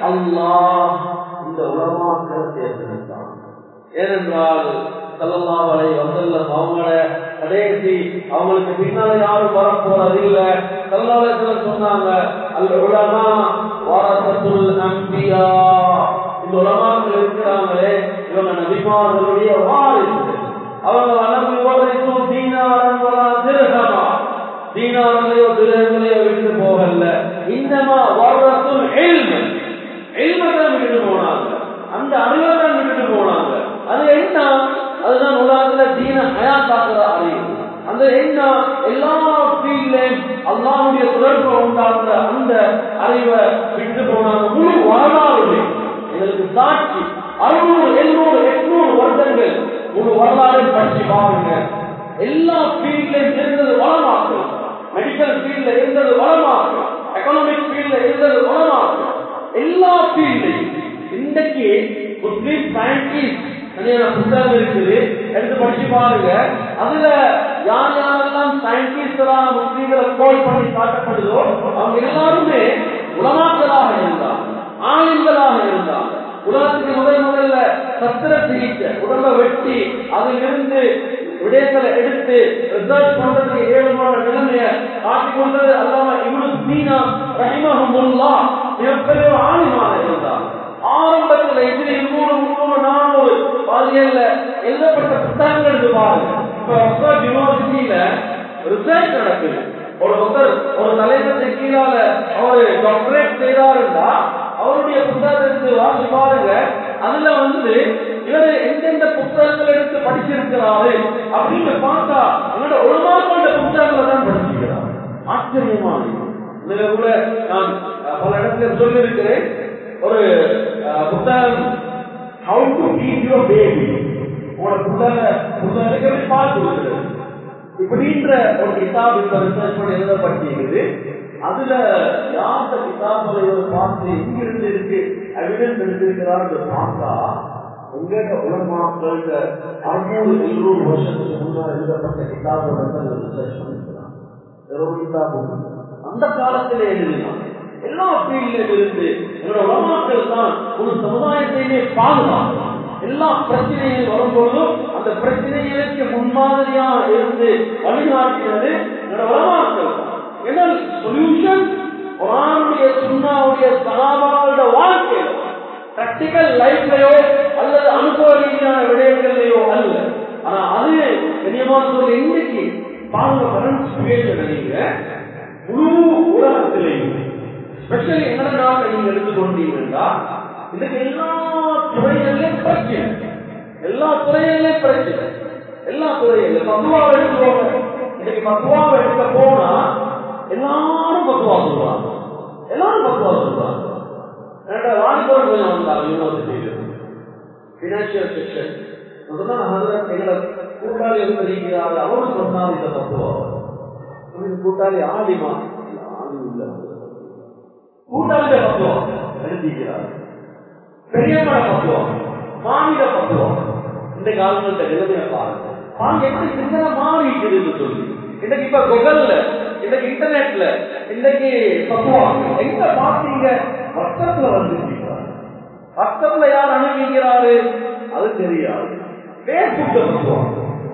அல்லாஹ் இந்த உலமாக்களை தேர்ந்தெடுத்தான் ஏனென்றால் சல்லல்லாவரை வசல்லம் அவங்கள கடைசி அவங்களுக்கு பின்னால யாரும் வர போறது இல்ல சல்லாவத்துல சொன்னாங்க அல்ல உலமா வாரத்துல் அம்பியா இந்த உலமாக்கள் இருக்கிறாங்களே இவங்க நபிமார்களுடைய வாரிசு அவங்க வளர்ந்து ஓரைக்கும் தீனாரங்களா திருகமா தீனாரங்களையோ திருகங்களையோ விட்டு போகல இன்னமா வாரத்துல் எல்ம எல்மதான் விட்டு போனாங்க அந்த அறிவை தான் விட்டுட்டு போனாங்க அது என்ன அதுதான் உலகத்துல தீன ஹயாத்தாக்குற அறிவு அந்த என்ன எல்லா ஃபீல்ட்லையும் அல்லாவுடைய தொடர்பு உண்டாக்குற அந்த அறிவை விட்டு போனாங்க முழு வரலாறு எங்களுக்கு சாட்சி அறுநூறு எழுநூறு எட்நூறு வருடங்கள் முழு வரலாறு படிச்சு பாருங்க எல்லா ஃபீல்ட்லையும் இருந்தது வளமாக்கும் மெடிக்கல் ஃபீல்ட்ல இருந்தது வளமாக்கும் எக்கனாமிக் ஃபீல்ட்ல இருந்தது வளமாக்கும் எல்லா ஃபீல்ட்லையும் இன்றைக்கு முஸ்லீம் சயின்டிஸ்ட் தனியான புத்தகம் இருக்குது எடுத்து படிச்சு பாருங்க அதுல யார் யாரெல்லாம் சயின்டிஸ்டரா முஸ்லீம்களை கோல் பண்ணி காட்டப்படுதோ அவங்க எல்லாருமே உலமாக்களாக இருந்தாங்க ஆளுங்களாக இருந்தாங்க உலகத்துக்கு முதல் முதல்ல சத்திர சிகிச்சை உடம்ப வெட்டி அதிலிருந்து விடயங்களை எடுத்து ரிசர்ச் பண்றதுக்கு ஏழுமான நிலைமைய காட்டிக் கொண்டது அல்லாம இவனு சீனா ரஹிமஹமுல்லா மிகப்பெரிய ஆளுமாக இருந்தாங்க ஆரம்பத்துல இது இருநூறு முன்னூறு நானூறு பாலியல்ல எழுதப்பட்ட புத்தகங்கள் இருக்கு பாருங்க இப்ப ஆக்ஸ்போர்ட் யூனிவர்சிட்டியில ரிசர்ச் நடக்குது ஒரு ஒருத்தர் ஒரு தலைவருக்கு கீழால அவரு டாக்டரேட் செய்யறாருன்னா அவருடைய புத்தகத்தை வாசி பாருங்க அதுல வந்து இவரு எந்தெந்த புத்தகங்கள் எடுத்து படிச்சிருக்கிறாரு அப்படின்னு பார்த்தா என்னோட உலமாக்களோட புத்தகங்களை தான் படிச்சிருக்கிறார் ஆச்சரியமான இதுல கூட நான் பல இடத்துல சொல்லியிருக்கிறேன் ஒரு புத்தகம் how to keep your baby உங்களோட புத்தக புத்தகத்துக்கு பால் கொடுக்குறது இப்படின்ற ஒரு கிதாப் இப்ப ரிசர்ச் பண்ணி எழுதப்பட்டிருக்குது அதுல யார்கிட்ட கிதாபுல இவர் பார்த்து எங்கிருந்து இருக்கு எவிடன்ஸ் எடுத்திருக்கிறார் பார்த்தா உங்கள்கிட்ட உலமாக்கள்கிட்ட அறுநூறு எழுநூறு வருஷத்துக்கு முன்னால் எழுதப்பட்ட கிதாபோட ரிசர்ச் பண்ணிருக்கிறார் வெறும் கிதாபு அந்த காலத்திலே எழுதினான் எல்லா ஃபீல்டிலும் இருந்து எங்களோட உலமாக்கள் தான் ஒரு சமுதாயத்தையே பாதுகாக்கலாம் எல்லா பிரச்சனைகளும் வரும்போதும் அந்த பிரச்சனைகளுக்கு முன்மாதிரியா இருந்து வழிகாட்டினது என்னோட உலமாக்கள் என்ன சொல்யூஷன் குரானுடைய சுண்ணாவுடைய சகாபாவோட வாழ்க்கையில பிராக்டிக்கல் லைஃப்லயோ அல்லது அனுபவ ரீதியான விடயங்கள்லயோ அல்ல ஆனா அது கண்ணியமான சொல்ல இன்னைக்கு பாருங்க கரண்ட் சுச்சுவேஷன் நீங்க முழு உலகத்திலையும் ஸ்பெஷலி எங்கட நாட்டை நீங்க எடுத்துக்கொண்டீங்கன்னா இதுக்கு எல்லா துறைகளிலும் பிரச்சனை எல்லா துறைகளிலும் பிரச்சனை எல்லா துறைகளிலும் பத்துவாவை எடுத்துக்கோங்க இன்னைக்கு பத்துவாவை எடுக்க போனா எல்லாரும் பத்துவா சொல்லுவாங்க எல்லாரும் பத்துவா சொல்லுவாங்க என்னோட வாலிபர் கொஞ்சம் வந்தாங்க யூனிவர்சிட்டியில பினான்சியல் செக்ஷன் எங்களை கூட்டாளி இருக்கிறார் அவரும் சொன்னார் இந்த பத்துவா கூட்டாளி ஆடிமா ஆடி இல்லை கூட்டாளிட பக்குவம் எழுதிக்கிறார் பெரியம்மட பக்குவம் மாநில பக்குவம் இந்த காலங்கள்ட்ட நிலைமையை பாருங்க பாருங்க எப்படி சிந்தனை மாறிக்குதுன்னு சொல்லி இன்னைக்கு இப்ப குகல்ல இன்னைக்கு இன்டர்நெட்ல இன்னைக்கு பக்குவம் எங்க பாத்தீங்க வட்டத்துல வந்துருக்கிறார் வட்டத்துல யார் அணுகிறாரு அது தெரியாது பேஸ்புக்ல பக்குவம்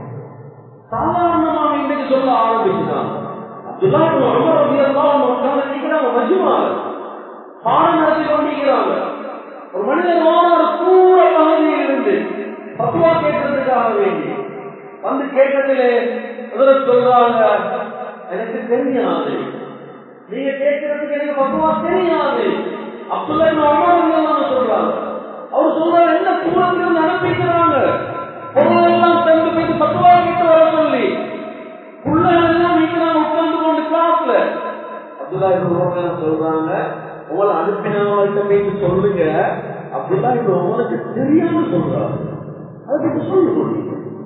சாதாரணமாக இன்னைக்கு சொல்ல ஆரம்பிச்சுட்டாங்க அப்துல்லா உமர் ரலியல்லாஹு அன்ஹு நிக்கிறாங்க மஜ்மால பாடம் நடத்தி கொண்டிருக்கிறாங்க ஒரு மனிதர் ஓனார் பூர பகுதியில் இருந்து பத்துவா கேட்கறதுக்காக வேண்டி வந்து கேட்டதிலே முதல்ல சொல்றாங்க எனக்கு தெரியாது நீங்க கேட்கறதுக்கு எனக்கு பத்துவா தெரியாது அப்துல்லா உமர் சொல்றாங்க அவர் சொல்றாரு என்ன தூரத்திலிருந்து அனுப்பிக்கிறாங்க பொருளெல்லாம் தந்து போய் பத்துவா கேட்டு வர சொல்லி பிள்ளைகள் நீங்க தான் உட்கார்ந்து கொண்டு கிளாஸ்ல அப்துல்லா இப்ப சொல்றாங்க உங்களை அனுப்பினவங்கள்ட்ட போய் சொல்லுங்க அப்படிலாம் இப்ப உங்களுக்கு தெரியாம சொல்றாங்க அதுக்கு சொல்லு கொடுங்க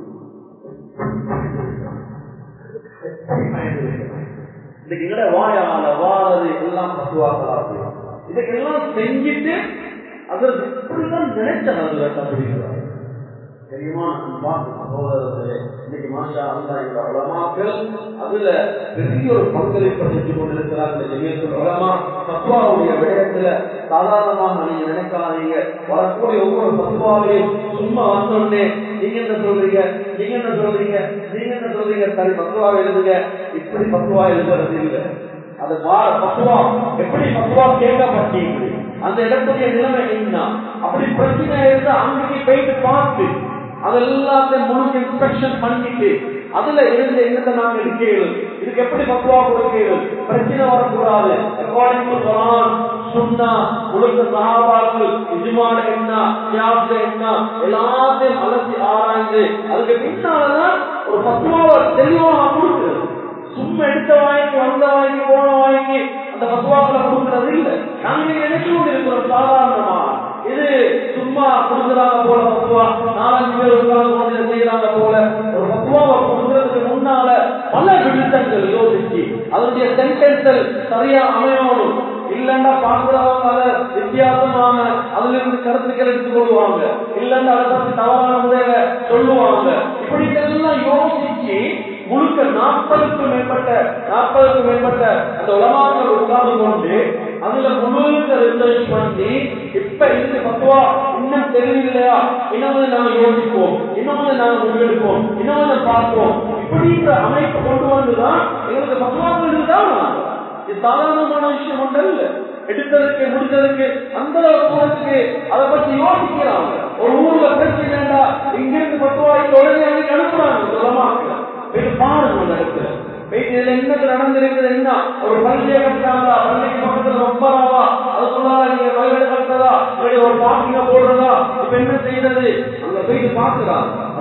இன்னைக்கு எங்கட வாயால வாழது எல்லாம் பத்துவாக்கலாது இதுக்கெல்லாம் செஞ்சுட்டு அதற்கு இப்படிதான் நினைச்ச அதுல அப்படிங்கிறார் தெரியுமா அன்பார்ந்த சகோதரர்களே இன்னைக்கு மாஷா அல்லா இந்த உலமாக்கள் அதுல பெரிய ஒரு பங்களிப்பை செஞ்சு கொண்டிருக்கிறார் இந்த ஜெமியத்தில் உலமா தத்துவாவுடைய விடயத்துல சாதாரணமாக நீங்க நினைக்காதீங்க வரக்கூடிய ஒவ்வொரு தத்துவாவையும் சும்மா வந்தோடனே நீங்க என்ன சொல்றீங்க நீங்க என்ன சொல்றீங்க நீங்க என்ன சொல்றீங்க சரி பத்துவாவை எழுதுங்க இப்படி பத்துவா எழுதுறது இல்லை அது மாற பத்துவா எப்படி பத்துவா கேட்கப்பட்டீங்க அந்த இடத்துடைய நிலைமை என்ன அப்படி பிரச்சனை இருந்தா அன்னைக்கு போயிட்டு பார்த்து அதெல்லாத்தையும் முழு இன்ஸ்பெக்ஷன் பண்ணிட்டு அதுல இருந்து என்னத்தை நாங்க எடுக்கிறோம் இதுக்கு எப்படி பக்குவா கொடுக்கிறோம் பிரச்சனை வரக்கூடாது அக்கார்டிங் டு குரான் சுன்னா முழுக்க சஹாபாக்கள் இஜ்மான என்ன தியாச என்ன எல்லாத்தையும் அலசி ஆராய்ந்து அதுக்கு பின்னாலதான் ஒரு பக்குவாவை தெளிவாக கொடுக்கிறது சும்மா எடுத்த வாங்கி வந்த வாங்கி போன வாங்கி அந்த பக்குவாக்களை கொடுக்கறது இல்லை நாங்க நினைச்சு கொண்டு இருக்கிறோம் சாதாரணமா இது சும்மா கொடுக்குறாங்க போல பக்குவா நாலஞ்சு பேர் உட்கார்ந்து கொண்டு செய்யறாங்க போல ஒரு பக்குவாவை கொடுக்கறதுக்கு முன்னால பல விழுத்தங்கள் யோசிச்சு அதனுடைய சென்டென்சல் சரியா அமையணும் இல்லன்னா பாக்குறவங்க அதை வித்தியாசமான அதுல இருந்து கருத்துக்கள் எடுத்துக் கொள்வாங்க இல்லன்னா அதை பத்தி தவறான முறையில சொல்லுவாங்க இப்படி எல்லாம் யோசிச்சு முழுக்க நாற்பதுக்கும் மேற்பட்ட நாற்பதுக்கும் மேற்பட்ட அந்த உலமாக்கள் உட்கார்ந்து கொண்டு அதுல முழுக்க ரிசர்ச் பண்ணி இப்ப இந்த பத்துவா இன்னும் தெரியலையா இன்னும் நாங்க யோசிப்போம் இன்னும் நாங்க முடிவெடுப்போம் இன்னும் பார்ப்போம் இப்படின்ற அமைப்பு கொண்டு வந்துதான் எங்களுக்கு பத்துவாக்கள் இதுதான் இது சாதாரணமான விஷயம் ஒன்று இல்ல எடுத்ததுக்கு முடிச்சதுக்கு அந்த தூரத்துக்கு அதை பத்தி யோசிக்கிறாங்க ஒரு ஊர்ல பிரச்சனைடா இங்கிருந்து பத்துவாய்க்கு உடனே அன்னைக்கு அனுப்புறாங்க சொல்லமாக்க போய் பாருங்க அந்த இடத்துல போயிட்டு இதுல என்னது நடந்திருக்குது என்ன ஒரு பள்ளியை கட்டாங்களா பள்ளிக்கு பக்கத்துல ரொம்பராவா அது சொல்லாத நீங்க வயலு கட்டதா இல்லை ஒரு பாக்கிங்க போடுறதா இப்ப என்ன செய்யறது அங்க போயிட்டு பாக்குறாங்க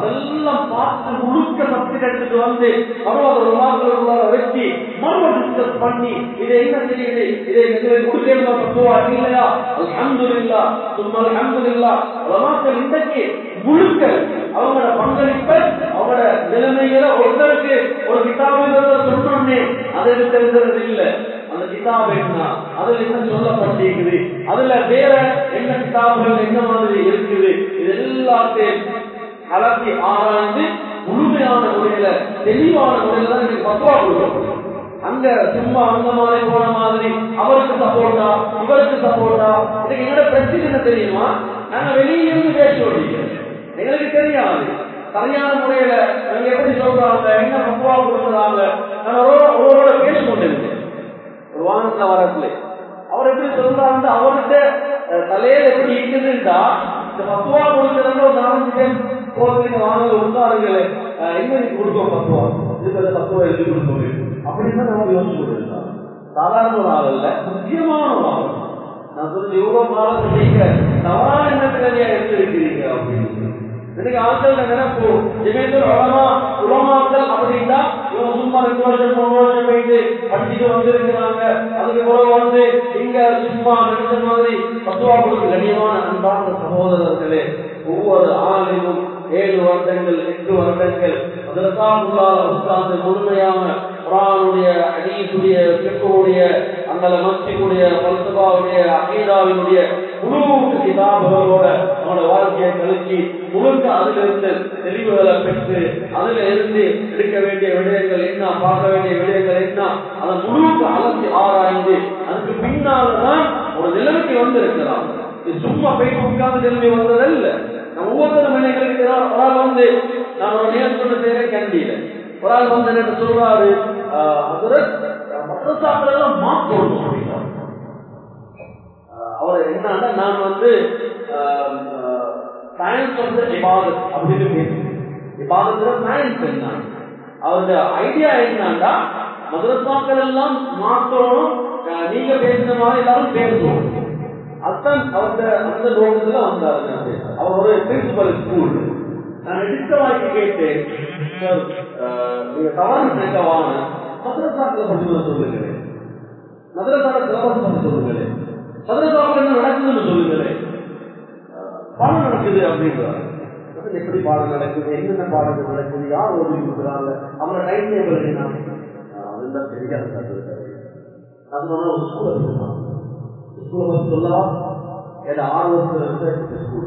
அதெல்லாம் பார்த்து முழுக்க சப்ஜெக்ட் எடுத்துட்டு வந்து பரவாயில்ல ஒரு மாதத்துல வச்சு மறுபடியும் டிஸ்கஸ் பண்ணி இதை என்ன தெரியுது இதை கொடுக்கணும் பத்துவா இல்லையா அல்ஹம்து இல்லா சும்மா அல்ஹம்து இல்லா உலமாக்கள் இன்றைக்கு முழுக்க அவங்களோட பங்களிப்பை அவங்களோட நிலைமைகளை ஒருத்தருக்கு ஒரு கிதாபுங்கிறத சொன்னோன்னே அதை தெரிஞ்சது இல்லை அந்த கிதாப் என்ன அதுல என்ன சொல்லப்பட்டிருக்குது அதுல வேற என்ன கிதாபுகள் என்ன மாதிரி இருக்குது இது எல்லாத்தையும் கலத்தி ஆராய்ந்து முழுமையான முறையில தெளிவான முறையில தான் எனக்கு பத்துவா கொடுக்கணும் அங்க சும்மா அந்த மாதிரி போன மாதிரி அவருக்கு சப்போர்ட்டா இவருக்கு சப்போர்ட்டா இதுக்கு என்னோட பிரச்சனை என்ன தெரியுமா நாங்க வெளியே இருந்து பேச வேண்டிய எங்களுக்கு தெரியாது சரியான முறையில நாங்க எப்படி சொல்றாங்க என்ன பத்துவா கொடுக்குறாங்க நான் ஒருவரோட பேச கொண்டிருந்தேன் ஒரு வாகனத்துல வரத்துல அவர் எப்படி சொல்றாங்க அவர்கிட்ட தலையில எப்படி இருக்குதுன்றா இந்த பத்துவா கொடுக்கறதுல ஒரு நாலஞ்சு பேர் போறதுக்கு வாங்க உட்காருங்களே எங்க நீ கொடுத்தோம் பத்துவா இதுக்கு பத்துவா எழுதி கொடுத்தோம் அப்படின்னு நம்ம யோசிச்சு கொண்டிருந்தோம் சாதாரண ஒரு ஆள் இல்ல முக்கியமான ஒரு ஆள் நான் சொல்றது இவ்வளவு காலத்துல நீங்க தவறான எண்ணத்திலேயே எடுத்திருக்கிறீங்க அப்படின்னு இன்னைக்கு ஆட்கள் நினைப்பு ஜெமேந்தர் உலமா உலமாக்கள் அப்படின்னா இவங்க சும்மா ரெண்டு வருஷம் மூணு வருஷம் போயிட்டு படிச்சுட்டு வந்திருக்கிறாங்க அதுக்கு பிறகு வந்து இங்க சும்மா நினைச்ச மாதிரி பத்துவா கொடுத்து கண்ணியமான அன்பான சகோதரர்களே ஒவ்வொரு ஆளிலும் ஏழு வருடங்கள் எட்டு வருடங்கள் அதற்காக உட்கார்ந்து முழுமையான குரானுடைய அடியுடைய பிற்குடைய அந்த மஸ்திக்குடைய பல்சபாவுடைய அகீதாவினுடைய முழு கிதாபுகளோட அவனோட வாழ்க்கையை கழிச்சு முழுக்க அதிலிருந்து தெளிவுகளை பெற்று அதுல இருந்து எடுக்க வேண்டிய விடயங்கள் என்ன பார்க்க வேண்டிய விடயங்கள் என்ன அதை முழுக்க அலசி ஆராய்ந்து அதுக்கு பின்னால்தான் ஒரு நிலைமைக்கு வந்து இருக்கிறான் இது சும்மா போய் உட்கார்ந்து நிலைமை வந்ததல்ல நம்ம ஒவ்வொருத்தரும் எங்களுக்கு ஒரு ஆள் வந்து நான் ஒரு நேரம் சொன்ன பேரே கண்டியில ஒரு ஆள் வந்து என்ன சொல்றாரு அதுல மதரசாக்கள் எல்லாம் மாற்றணும் அப்படின்னாரு அவர் என்னன்னா நான் வந்து சயின்ஸ் வந்து இபாதத் அப்படின்னு பேசுறேன் இபாதத்துல சயின்ஸ் என்ன அவருடைய ஐடியா என்னன்னா மதரசாக்கள் எல்லாம் மாற்றணும் நீங்க பேசுன மாதிரி எல்லாரும் பேசுவோம் அதுதான் அவர்கிட்ட அந்த நோக்கத்துல வந்தாரு அவர் ஒரு பிரின்சிபல் ஸ்கூல் நான் எடுத்த வாய்க்கு கேட்டேன் நீங்க தவறு நினைக்கவான மதரசாக்களை பற்றி சொல்லுங்களேன் மதரசால சிலபஸ் பற்றி சொல்லுங்களேன் மதரசாக்கள் என்ன நடக்குதுன்னு சொல்லுங்களேன் பாடம் நடக்குது அப்படின்றாரு எப்படி பாடம் நடக்குது என்னென்ன பாடங்கள் நடக்குது யார் ஓடி கொடுக்குறாங்க அவங்க டைம் டேபிள் என்ன அதுதான் தெரியாது அது ஒரு ஸ்கூல் இருக்குமா ஸ்கூலை பற்றி சொல்லலாம் ஏன்னா ஆறு வருஷத்துல இருந்து ஸ்கூல்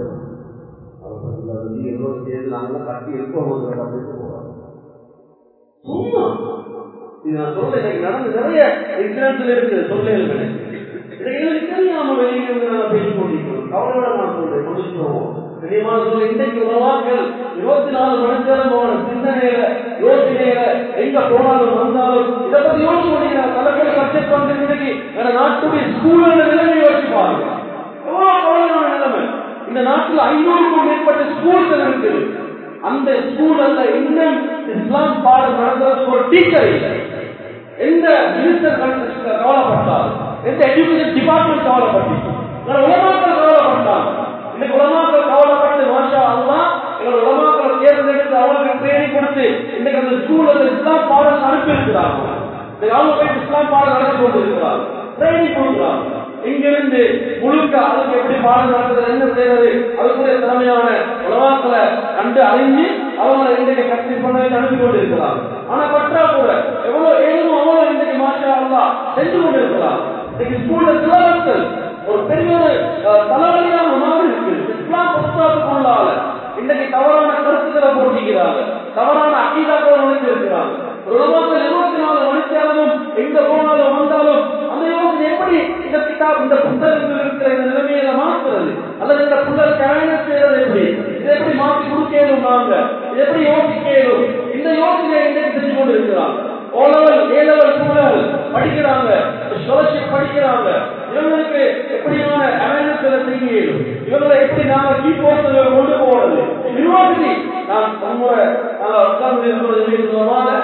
நீங்க எல்லோரும் சேர்ந்து நாங்களாம் கட்டி இருப்போம் அப்படின்னு போறாங்க சும்மா இது நான் சொல்ல எனக்கு நடந்து நிறைய இன்சிடென்ட்ல இருக்கு சொல்ல எனக்கு தெரியாம வெளியே இருந்து நான் பேசிக் கொண்டிருக்கிறோம் கவலையோட நான் சொல்றேன் முடிச்சுவோம் கனியமான சொல்ல இன்றைக்கு உலவாக்கள் இருபத்தி நாலு மணி நேரம் போன சிந்தனையில யோசனையில எங்க போனாலும் வந்தாலும் இதை பத்தி யோசிச்சு முடிக்கிற தலைவர் சப்ஜெக்ட் வந்து இன்னைக்கு என நாட்டுடைய ஸ்கூல்ல நிலைமை யோசிச்சு பாருங்க எவ்வளவு கவலையான நிலைமை இந்த நாட்டுல ஐநூறுக்கும் மேற்பட்ட ஸ்கூல்கள் இருக்குது அந்த ஸ்கூல் அல்ல இன்னும் இஸ்லாம் பாடம் நடந்ததுக்கு ஒரு டீச்சர் இல்லை எந்த மினிஸ்டர் கவலைப்பட்டார் எந்த எஜுகேஷன் டிபார்ட்மெண்ட் கவலைப்பட்டு உலமாக்கள் கவலைப்பட்டார் இன்னைக்கு உலமாக்கள் கவலைப்பட்டு மாஷா அல்லா எங்களோட உலமாக்களை தேர்ந்தெடுத்து அவங்களுக்கு ட்ரைனிங் கொடுத்து இன்னைக்கு அந்த ஸ்கூல் அந்த இஸ்லாம் பாடம் அனுப்பி இருக்கிறாங்க அவங்க போய் இஸ்லாம் பாடம் நடத்தி கொண்டு இருக்கிறாங்க ட்ரைனிங் கொடுக்குறாங்க இங்கிருந்து முழுக்க அதுக்கு எப்படி பாடம் நடக்குது என்ன செய்வது அதுக்குரிய திறமையான உலமாக்களை கண்டு அறிஞ்சு அவங்களை இன்றைக்கு கட்டி பண்ண அனுப்பி கொண்டு இருக்கிறாங்க ஆனா பற்றா கூட எவ்வளவு ஏழும் அவ்வளவு இன்றைக்கு மாஷா அல்லா செஞ்சு கொண்டு இருக்கிறாங்க இன்னைக்கு ஸ்கூல்ல சிலபஸ்கள் ஒரு பெரிய ஒரு தலைவலியான மாறி இருக்கு இஸ்லாம் புஸ்தகத்துக்குள்ளால இன்னைக்கு தவறான கருத்துக்களை போட்டிக்கிறாங்க தவறான அக்கீதாக்களை நுழைந்து இருக்கிறாங்க உலகத்தில் இருபத்தி நாலு மணித்தேரமும் எங்க போனாலும் வந்தாலும் அந்த யோசனை எப்படி இந்த கிதாப் இந்த புத்தகத்தில் இருக்கிற இந்த நிலைமையில மாற்றுறது அல்லது இந்த புத்தக கலைஞர் செய்யறது எப்படி இதை எப்படி மாற்றி கொடுக்கணும் நாங்க இதை எப்படி யோசிக்கணும் இந்த யோசனையை இன்னைக்கு செஞ்சு கொண்டு இருக்கிறாங்க O level A level to level படிக்கிறாங்க ஸ்காலர்ஷிப் படிக்கிறாங்க இவங்களுக்கு எப்படியான அவேர்னஸ் செய்யணும் இவங்களை எப்படி நாம கீ போஸ்ட்ல கொண்டு போறது யூனிவர்சிட்டி நான் முன்முறை உட்கார்ந்து சொல்லுவாங்க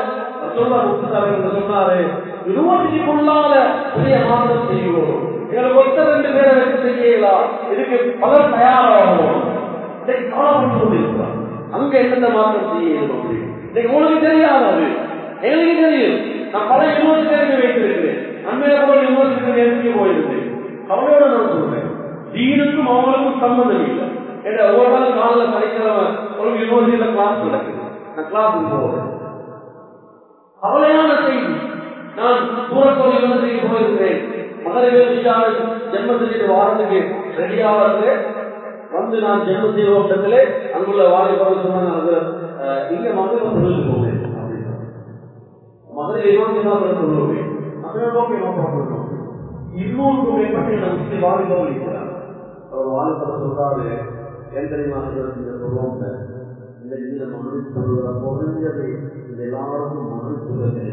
சொன்னாரு யூனிவர்சிட்டிக்குள்ளால பெரிய மாற்றம் செய்வோம் எங்களுக்கு ஒத்த ரெண்டு பேரை வச்சு செய்யலாம் இதுக்கு பலர் தயாராகும் இன்றைக்கு கவலைப்பட்டு கொண்டிருக்கிறார் அங்க என்னென்ன மாற்றம் செய்யணும் அப்படின்னு இன்னைக்கு உங்களுக்கு தெரியாது அது எங்களுக்கு தெரியும் நான் பல யூனிவர்சிட்டி வைத்திருக்கிறேன் அண்மையில கூட யூனிவர்சிட்டி நேரத்துக்கு போயிருந்தேன் கவலையோட நான் சொல்றேன் தீனுக்கும் அவங்களுக்கும் சம்பந்தம் இல்லை ஏன்னா ஒவ்வொரு நாள் காலையில் சனிக்கிழமை ஒரு யூனிவர்சிட்டியில கிளாஸ் நடக்குது நான் கிளாஸுக்கு போகிறேன் கவலையான செய்தி நான் தூரத்தோடு யூனிவர்சிட்டிக்கு போயிருக்கிறேன் மகரவேல் ஜென்மத்திற்கு வாரத்துக்கு ரெடியாகிறது வந்து நான் ஜென்ம தீவோட்டத்திலே அங்குள்ள வாலிபர்கள் சொன்னாங்க இங்க மகள் தொழில் போவேன் மதுரை இருபத்தி நாலு சொல்லுவேன் இன்னொன்று மேற்பட்டு நமக்கு வாலிபம் இருக்கிறார் அவர் வாலிபர் சொல்றாரு ஏன் தெரியுமா இந்த சொல்லுவாங்க இந்த இந்த மனு சொல்லுவத குறைஞ்சது இது எல்லாருக்கும் மனு சொல்லுவது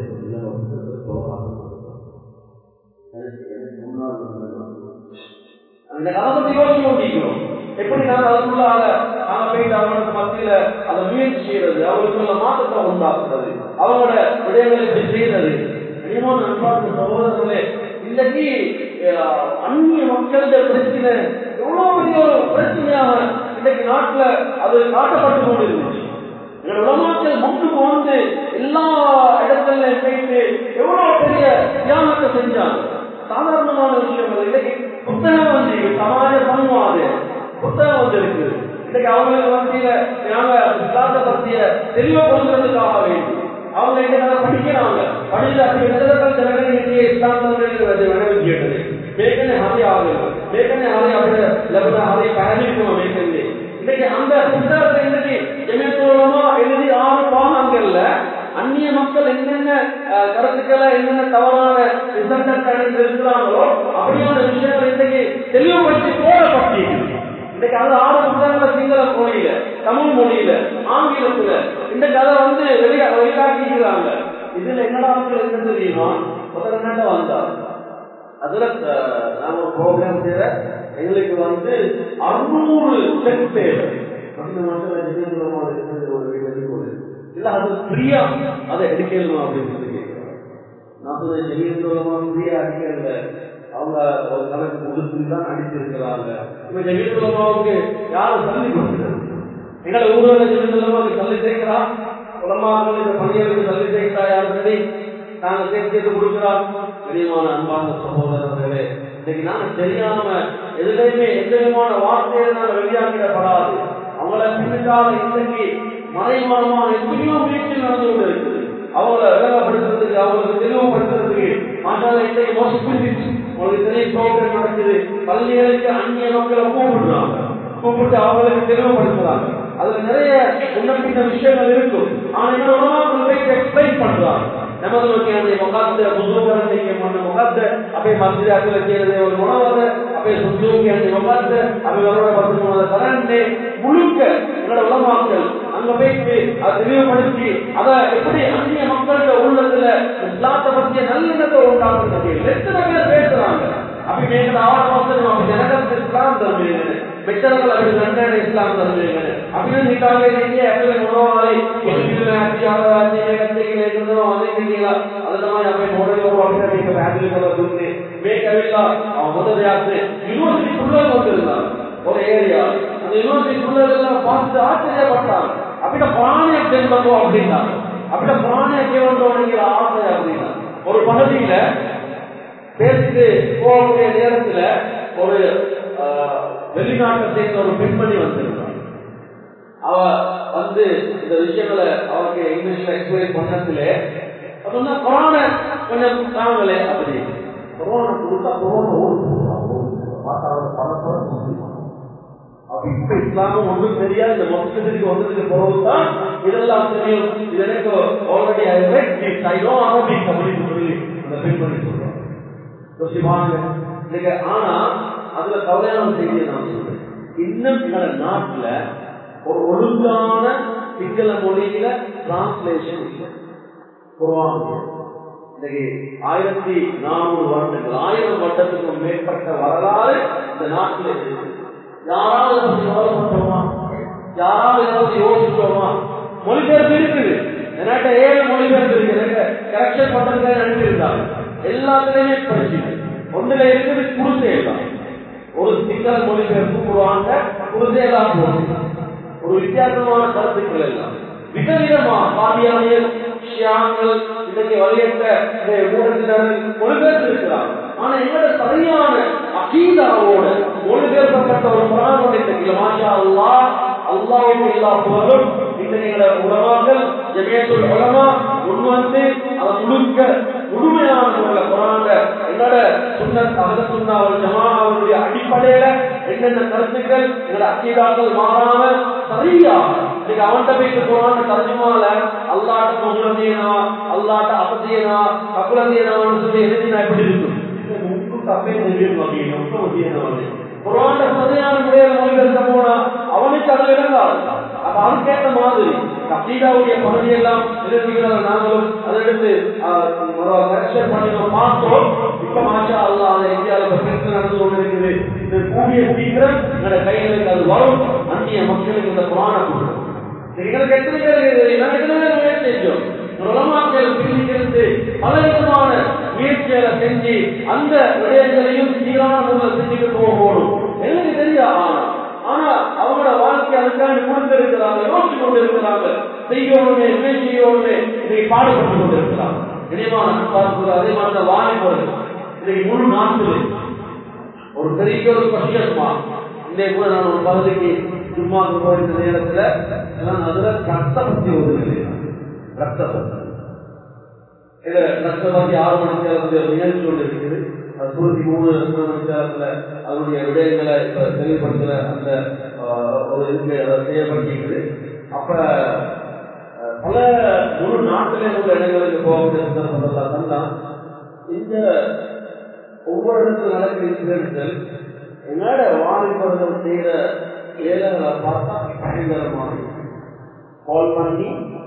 அந்த காலத்தை யோசிச்சு கொண்டிருக்கிறோம் எப்படி நாங்க அதுக்குள்ளாக நாங்க போயிட்டு அவங்களுக்கு மத்தியில அதை முயற்சி செய்யறது அவங்களுக்குள்ள மாற்றத்தை உண்டாக்குறது அவங்களோட விடயங்களை இப்படி செய்யறது அதிகமான அன்பார்ந்த சகோதரர்களே இன்னைக்கு அந்நிய மக்களுடைய பிரச்சனை எவ்வளவு பெரிய ஒரு பிரச்சனையாக இன்னைக்கு நாட்டுல அது காட்டப்பட்டு கொண்டு இருந்துச்சு எங்களோட உலமாக்கள் முன்னுக்கு வந்து எல்லா இடத்துல போயிட்டு எவ்வளவு பெரிய தியாகத்தை செஞ்சாங்க சாதாரணமான விஷயம் இன்னைக்கு புத்தகம் வந்து சமாஜ சமூகம் புத்தகம் வந்து இருக்கு இன்னைக்கு அவங்களுக்கு மத்தியில நாங்க இஸ்லாத்தை பற்றிய தெளிவுபடுத்துறதுக்காக வேண்டும் அவங்க இங்க நாங்க படிக்கிறாங்க படிச்சு அப்படி எதிர்கள் ಜನಗಳಿಗೆ ಇಲ್ಲಿ ಇಸ್ಲಾಂ ವಿನಂತಿಯೇಟದೆ ಬೇಕನೆ ಹಾಗೆ ಆಗಲ್ಲ ಬೇಕನೆ ಹಾಗೆ ಅವರ ಲಗ್ನ ಹಾಗೆ ಕಾಯಲಿಕ್ಕೆ ಬೇಕಂದೆ இன்னைக்கு அந்த புத்தகத்தை இன்னைக்கு ஜெமியத்தோழமா எழுதி ஆறு பாகங்கள்ல அந்நிய மக்கள் என்னென்ன கருத்துக்களை என்னென்ன தவறான ரிசல்ட் இருக்கிறாங்களோ அப்படியான விஷயங்கள் இன்னைக்கு தெளிவுபடுத்தி போடப்பட்டிருக்கு இன்னைக்கு அது ஆறு புத்தகங்கள் சிங்கள மொழியில தமிழ் மொழியில ஆங்கிலத்துல இன்னைக்கு அதை வந்து வெளியா வெளியாக்கிக்கிறாங்க இதுல என்னடா என்ன தெரியுமா முதல்ல என்னட்ட வந்தா அதுல நாம ஒரு ப்ரோக்ராம் செய்யற எங்களுக்கு வந்து அறுநூறு செக் தேவை பத்து மாசம் ஒரு வீட்டுக்கு இல்ல அது ஃப்ரீயா அதை எடுக்கணுமா அப்படின்னு சொல்லி கேட்கிறாங்க நான் சொன்னேன் ஜெமீன் ஃப்ரீயா அடிக்கல அவங்க ஒரு கணக்கு கொடுத்து தான் அடிச்சிருக்கிறாங்க இப்ப ஜெமீன் உலமாவுக்கு யாரும் தள்ளி கொடுக்கிறது எங்களை ஊர்ல ஜெமீன் உலமாவுக்கு தள்ளி சேர்க்கிறா உலமாக்கள் இந்த பணியருக்கு தள்ளி சேர்க்கிறா யாரும் சரி நாங்க சேர்த்து கொடுக்கிறோம் கனிமான அன்பான சகோதரர்களே இன்னைக்கு நாங்க தெரியாம எதுலையுமே எந்த விதமான வார்த்தையில நாங்க வெளியாக்கிடப்படாது அவங்கள பின்னுக்கால இன்னைக்கு மறைமுகமான எத்தனையோ முயற்சி நடந்து கொண்டு இருக்குது அவங்கள விளங்கப்படுத்துறதுக்கு அவங்களுக்கு தெளிவுபடுத்துறதுக்கு மாட்டாங்க இன்னைக்கு மோசம் புரிஞ்சிச்சு உங்களுக்கு தெரியும் ப்ரோக்ராம் நடக்குது பள்ளிகளுக்கு அந்நிய மக்களை கூப்பிடுறாங்க கூப்பிட்டு அவங்களுக்கு தெளிவுபடுத்துறாங்க அதுல நிறைய முன்னப்பிட்ட விஷயங்கள் இருக்கும் ஆனா என்ன உணவாக்கள் போய் எக்ஸ்பிளைன் பண்றாங்க நமது அந்த මොකක්ද බුදුරජාණන් කියන්නේ මොන මොකක්ද අපේ මන්දිරය ඇතුළේ තියෙන දේවල් මොනවද අපේ සුද්ධෝ කියන්නේ මොකක්ද අපි වරවල පස්සේ මොනවද කරන්නේ முழுக்க எங்களோட உலமாக்கள் அங்க போயிட்டு அதை தெளிவுபடுத்தி அதை எப்படி அந்நிய மக்களோட உள்ளத்துல இஸ்லாத்தை பற்றிய நல்லெண்ணத்தை உண்டாக்குறது எத்தனை பேர் பேசுறாங்க අපි මේකට ආවට පස්සේ අපි දැනගත්ත ඉස්ලාම් ධර්මය ගැන මෙච්චරකල අපි දන්නේ ඉස්ලාම් ධර්මය ගැන අපි නම් හිතාගෙන ඉන්නේ ඇතුලේ මොනවා හරි පිළිතුරු නැති ආවාදී මේකත් කියලා ඒකනවා අනේ කියලා අද තමයි අපේ මොඩල් එක අපිට මේක පැහැදිලි කරලා දුන්නේ මේක ඇවිල්ලා හොඳ දෙයක් නේ යුනිවර්සිටි පුරවල් වන්දලා ஒரு ஏரியா அந்த யூனிவர்சிட்டி புள்ளெல்லாம் பார்த்து ஆச்சரியப்பட்டாங்க අපිට ප්‍රාණයක් දෙන්නකෝ அப்படின்னா අපිට ප්‍රාණයක් ගෙවන්න ஆசை அப்படின்னா ஒரு பகுதியில பேசிட்டு போகக்கூடிய நேரத்துல ஒரு வெளிநாட்டை சேர்ந்த ஒரு பெண்மணி வந்திருந்தாங்க அவ வந்து இந்த விஷயங்களை அவருக்கு இங்கிலீஷ்ல எக்ஸ்பிளைன் பண்ணதுல சொன்னா கொரோனா கொஞ்சம் தாங்களே அப்படி கொரோனா கொடுத்தா கொரோனா ஓடு வாத்தாவரம் பணத்தோட இப்ப இஸ்லாமும் ஒன்றும் தெரியாது இந்த மொத்தத்துக்கு வந்ததுக்கு பிறகுதான் இதெல்லாம் தெரியும் இது எனக்கு already I read I know Arabic அப்படின்னு சொல்லி அந்த பெண்மணி சொல்றாங்க யோசிப்பாங்க இன்னைக்கு ஆனா அதுல கவலையான செய்தியை நான் சொல்றேன் இன்னும் எங்களோட நாட்டுல ஒரு ஒழுங்கான சிங்கள மொழியில டிரான்ஸ்லேஷன் இல்லை இன்னைக்கு ஆயிரத்தி நானூறு வருடங்கள் ஆயிரம் வருடத்துக்கும் மேற்பட்ட வரலாறு இந்த நாட்டில் இருக்கு யாராவது கவலைப்பட்டோமா யாராவது ஏதாவது யோசிச்சோமா மொழிபெயர்ப்பு இருக்குது என்கிட்ட ஏழு மொழிபெயர்ப்பு இருக்கு கரெக்ஷன் பண்றதுக்காக நினைச்சிருந்தாங்க எல்லாத்துலயுமே படிச்சு ஒண்ணுல இருக்குது குருசே தான் ஒரு சிங்கள மொழிபெயர்ப்பு போடுவாங்க குருசே தான் போடுது ஒரு வித்தியாசமான கருத்துக்கள் எல்லாம் விதவிதமா பாதியானியல் ஷியாக்கள் இன்றைக்கு வழியற்ற இந்த ஊடகத்தினர்கள் மொழிபெயர்த்து இருக்கிறார் ஆனா எங்களோட சரியான அகீதாவோட மொழிபெயர்க்கப்பட்ட ஒரு புறாணம் இன்றைக்கு மாஷா அல்லா அல்லாவுக்கு எல்லா புகழும் இன்றைய உலமாக்கள் ஜமியத்துல் உலமா முன்வந்து அதை முழுக்க முழுமையான முறையில குரான்ல என்னோட சுண்ணத் அகத சுண்ணாவல் ஜமாவுடைய அடிப்படையில என்னென்ன கருத்துக்கள் எங்களோட அக்கீதாக்கள் மாறாம சரியா இன்னைக்கு அவன்கிட்ட போயிட்டு குரான் தர்ஜுமால அல்லாட்ட முகுலந்தியனா அல்லாட்ட அபத்தியனா ககுலந்தியனான்னு சொல்லி எழுதினா எப்படி இருக்கும் தப்பே தெரியும் அப்படின்னு குரான சரியான முறையில் மொழிபெயர்க்க போனா அவனுக்கு அது விளங்காது அப்ப அதுக்கேற்ற மாதிரி கசீதாவுடைய பகுதியெல்லாம் எழுதுகிறத நாங்களும் அதை எடுத்து கரெக்ஷன் பண்ணி நம்ம பார்த்தோம் இப்ப மாஷா அல்லா அதை இந்தியாவில் பிரச்சனை நடந்து கொண்டிருக்குது இது கூடிய சீக்கிரம் எங்களோட கைகளுக்கு அது வரும் அந்நிய மக்களுக்கு இந்த புராண கொடுக்கும் எங்களுக்கு எத்தனை பேர் நாங்கள் எத்தனை பேர் முயற்சி செஞ்சோம் உலமாக்கள் பிரிக்கிறது பல விதமான முயற்சிகளை செஞ்சு அந்த விடயங்களையும் சீரான முறையில் செஞ்சுட்டு போகணும் எனக்கு தெரியா ஆனா ஆனா அவங்களோட வாழ்க்கை அதுக்காண்டி கொடுத்திருக்கிறாங்க யோசிச்சு கொண்டு இருக்கிறாங்க செய்யணுமே என்ன செய்யணுமே இதை பாடுபட்டு கொண்டு இருக்கிறாங்க இனிமான பார்க்கிறது அதே மாதிரி வாலிபர்கள் இன்னைக்கு முழு நாட்டில் ஒரு பெரிய ஒரு பசியமா இன்னைக்கு கூட நான் ஒரு பகுதிக்கு சும்மா போயிருந்த நேரத்துல நான் அதுல ரத்த பத்தி ஒரு ரத்த பத்தி இதுல ரத்தவாதி ஆறு மணி நேரத்துல நிகழ்ச்சி கொண்டு இருக்குது அது இருபத்தி மூணு ரெண்டு மணி நேரத்துல அதனுடைய விடயங்களை இப்ப தெளிவுபடுத்துற அந்த ஒரு இதுக்கு அதை செய்யப்பட்டிருக்குது அப்ப பல முழு நாட்டிலே உள்ள இடங்களுக்கு போகக்கூடிய சந்தர்ப்பங்கள் தான் இந்த ஒவ்வொரு இடத்துல நடக்கிற இன்சிடென்ட்கள் என்னோட வாலிபர்கள் செய்யற வேலைகளை பார்த்தா பயங்கரமாக கால் பண்ணி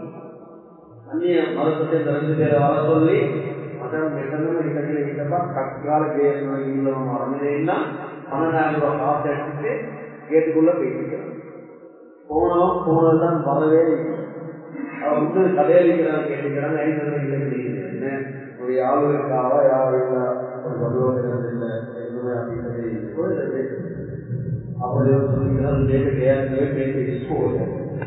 அந்நிய மதத்தை இந்த ரெண்டு பேரை வர சொல்லி மதம் எத்தனை இடத்துல கிட்டப்பா கற்கால கேட்கணும் வரணுன்னா பன்னெண்டாயிரம் ரூபாய் காசு எடுத்துட்டு கேட்டுக்குள்ள போயிட்டு போனோம் போனதுதான் வரவே இல்லை அவன் வந்து கதையளிக்கிறான் கேட்டுக்கிறான் என்ன ஒரு யாரு இருக்காவா யாரு இல்ல ஒரு பருவம் இல்லை எதுவுமே அப்படின்னு அவர் சொல்லிக்கிறார் கேட்டு கேட்கவே கேட்டு டிஸ்கோ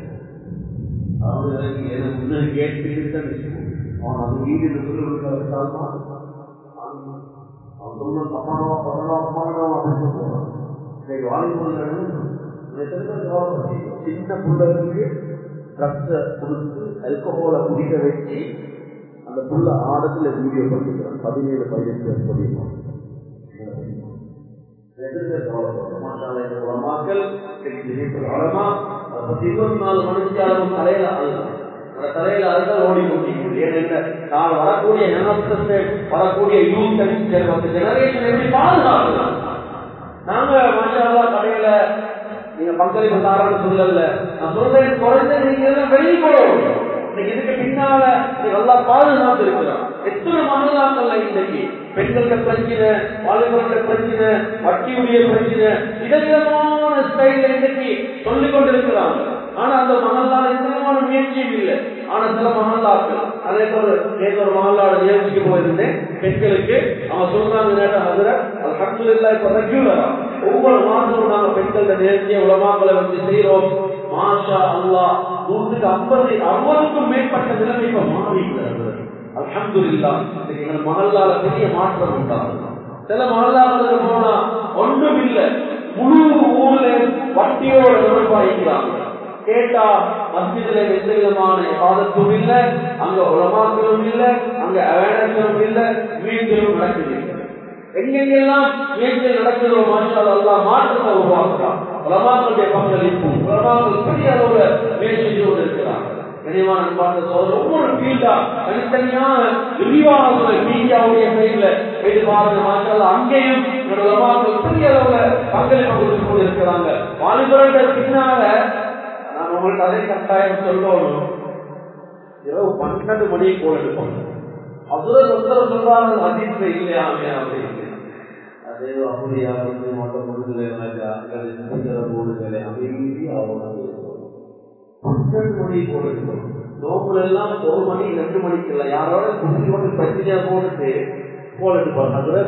அவன் எனக்கு எனக்கு முன்னாடி கேட்டு தான் அவன் அது வீட்டில் சொல்லிருக்காருமா அவன் சொன்ன தப்பானவா பண்ணலாம் பண்ணலாம் அப்படின்னு போறான் இன்னைக்கு வாலிபர்கள் சின்ன பிள்ளைகளுக்கு ட்ரக்ஸை கொடுத்து அல்கஹோலை குடிக்க வச்சு அந்த புள்ள ஆடத்துல வீடியோ பண்ணிக்கிறான் பதினேழு பதினெட்டு பதினோம் மக்கள் இருபத்தி நாலு மணித்தியாலும் தலையில அந்த தலையில அதுதான் ஓடி கொண்டிருக்கிறது ஏனென்ற நான் வரக்கூடிய ஞானத்தை வரக்கூடிய யூத் அந்த ஜெனரேஷன் எப்படி பாதுகாக்கலாம் நாங்க மாஷாவா கடையில நீங்க பங்களிப்பு தாரான்னு சொல்லல நான் சொல்றேன் குறைஞ்ச நீங்க வெளியே போடுவோம் இன்னைக்கு இதுக்கு பின்னால நல்லா பாதுகாத்து இருக்கிறோம் எத்தனை மனதாக்கல்ல இன்னைக்கு பெண்களுக்கு பிரச்சனை வாலிபர்களுடைய பிரச்சனை வட்டியுடைய பிரச்சனை விதவிதமான ஸ்டைல இன்னைக்கு சொல்லிக் கொண்டிருக்கிறாங்க ஆனா அந்த மகளால் எந்த விதமான முயற்சியும் இல்லை ஆனா சில மகளாக்கள் அதே போல நேற்று ஒரு மகளாட நிகழ்ச்சிக்கு போயிருந்தேன் பெண்களுக்கு அவன் சொல்றாங்க நேரம் அதுல அது இல்ல இப்ப ரெகுலரா ஒவ்வொரு மாதமும் நாங்க பெண்கள நிகழ்ச்சியை உலமாக்களை வச்சு செய்யறோம் மாஷா அல்லா நூற்றுக்கு ஐம்பது அறுபதுக்கும் மேற்பட்ட நிலைமை இப்ப மாறி அலமது இல்லா எங்கள் மகளால பெரிய மாற்றம் உண்டாகும் சில மகளாக்களுக்கு போனா ஒன்றும் இல்லை முழு ஊர்ல வட்டியோட தொடர்பாகிறாங்க கேட்டா மஸ்ஜிதுல எந்த விதமான பாதத்தும் இல்ல அங்க உலமாக்களும் இல்ல அங்க அவேர்னஸும் இல்ல வீட்டிலும் நடக்குது எங்கெங்கெல்லாம் முயற்சிகள் நடக்குதோ மாற்றால் எல்லாம் மாற்றத்தை உருவாக்குறான் உலமாக்களுடைய பங்களிப்பு உலமாக்கள் பெரிய அளவுல முயற்சி செய்து கொண்டிருக்கிறாங்க கனிவான அன்பான சோதரர் ஒவ்வொரு ஃபீல்டா தனித்தனியான விரிவான மீடியாவுடைய சைட்ல போயிட்டு பாருங்க மாற்றால் அங்கேயும் உலமாக்கள் பெரிய அளவுல பங்களிப்பு கொடுத்து கொண்டிருக்கிறாங்க வாலிபர்கள் பின்னால நான் உங்கள்ட்ட அதே கட்டாயம் சொல்லணும் இரவு பன்னெண்டு மணி போல எடுப்போம் அதுல ஒருத்தர் சொல்றாங்க அதிர்வு இல்லையா அப்படின்னு அதே அப்படியா வந்து மொத்த முடிஞ்சு போடுதலை அமைதி அவங்க பன்னெண்டு மணி போல எடுப்போம் நோம்புல எல்லாம் ஒரு மணி ரெண்டு மணிக்கு இல்லை யாரோட குட்டி கொண்டு பிரச்சனையா போட்டு போல எடுப்பாங்க அதுல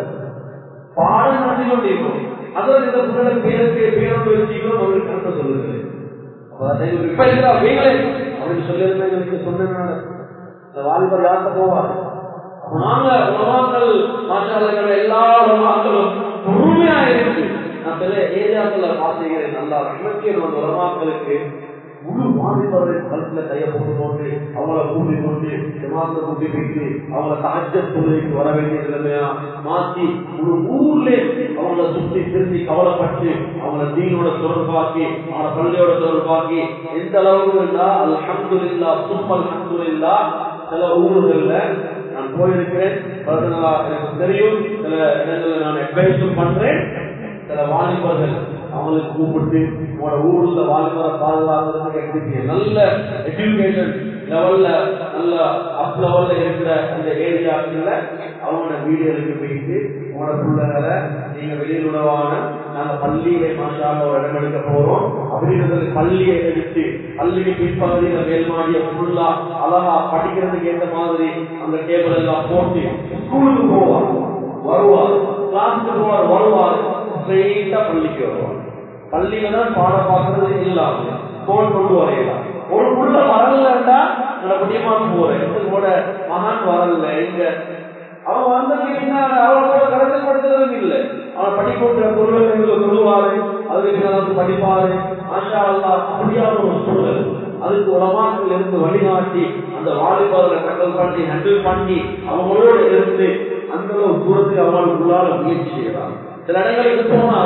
பாடம் நடத்தி கொண்டு இருக்கும் அதுல இந்த பிள்ளை பேருக்கு பேரோடு வச்சுக்கணும் அவங்களுக்கு கருத்தை சொல்லுது இப்ப இருக்கிறா வீங்களே அப்படின்னு சொல்லியிருந்தேன் எனக்கு சொன்னேன் இந்த வாலிபர் யார்கிட்ட போவார் நாங்க உலமாக்கள் மாற்றாளர்கள் எல்லா உலமாக்களும் பொறுமையா இருக்கு நான் சில ஏரியாக்கள்ல பாத்துக்கிறேன் நல்லா இலக்கிய நம்ம உலமாக்களுக்கு முழு வாலிபரை கழுத்துல கைய போட்டு போட்டு அவங்கள கூட்டி கொண்டு ஜமாத்த கூட்டி போயிட்டு அவங்கள தாஜ தொழிலுக்கு வர வேண்டிய நிலைமையா மாத்தி முழு ஊர்ல அவங்கள சுத்தி திரும்பி கவலைப்பட்டு அவங்கள தீனோட தொடர்பாக்கி அவங்கள பள்ளியோட தொடர்பாக்கி எந்த அளவுக்கு இருந்தா அல்ஹம்து இல்லா சும்மல் அல்ஹம்து இல்லா சில ஊர்கள்ல நான் போயிருக்கிறேன் பர்சனலா எனக்கு தெரியும் சில இடங்கள்ல நான் அட்வைஸும் பண்றேன் சில வாலிபர்கள் அவங்களுக்கு கூப்பிட்டு உங்களோட ஊர்ல வாலிபரை பாதுகாக்கிறதுக்கு எப்படி நல்ல எஜுகேஷன் லெவல்ல நல்ல அப் லெவல்ல இருக்கிற அந்த ஏரியாக்கள்ல அவங்களோட வீடுகளுக்கு போயிட்டு உங்களோட பிள்ளைகளை நீங்க வெளியில் உணவான நாங்க பள்ளியை மாஷால ஒரு இடம் எடுக்க போறோம் அப்படின்றது பள்ளியை எடுத்து பள்ளிக்கு பின்பகுதியில மேல்மாடிய ஃபுல்லா அழகா படிக்கிறதுக்கு ஏற்ற மாதிரி அந்த டேபிள் எல்லாம் போட்டு ஸ்கூலுக்கு போவார் வருவார் கிளாஸுக்கு போவார் வருவார் ஸ்ட்ரெயிட்டா பள்ளிக்கு வருவார் பள்ளியில தான் பாடம் பார்க்கறது இல்லாம போன் கொண்டு வரையலாம் ஒரு புள்ள வரலன்னா நான் புண்ணியமாக போறேன் கூட மகான் வரல இங்க அவன் வந்ததுக்கு பின்னால அவனோட கருத்தப்படுத்துறதும் இல்லை அவன் படிக்கின்ற பொருள்களை சொல்லுவாரு அதுக்கு பின்னால் படிப்பாரு ஆஷா அல்லா அப்படியான ஒரு சூழல் அதுக்கு உலமாக்கள் இருந்து வழிகாட்டி அந்த வாலிபர்களை கண்டல் பண்ணி ஹேண்டில் பண்ணி அவங்களோட இருந்து அந்த அளவு தூரத்துக்கு அவங்களுக்குள்ளால முயற்சி செய்யலாம் சில இடங்களுக்கு போனா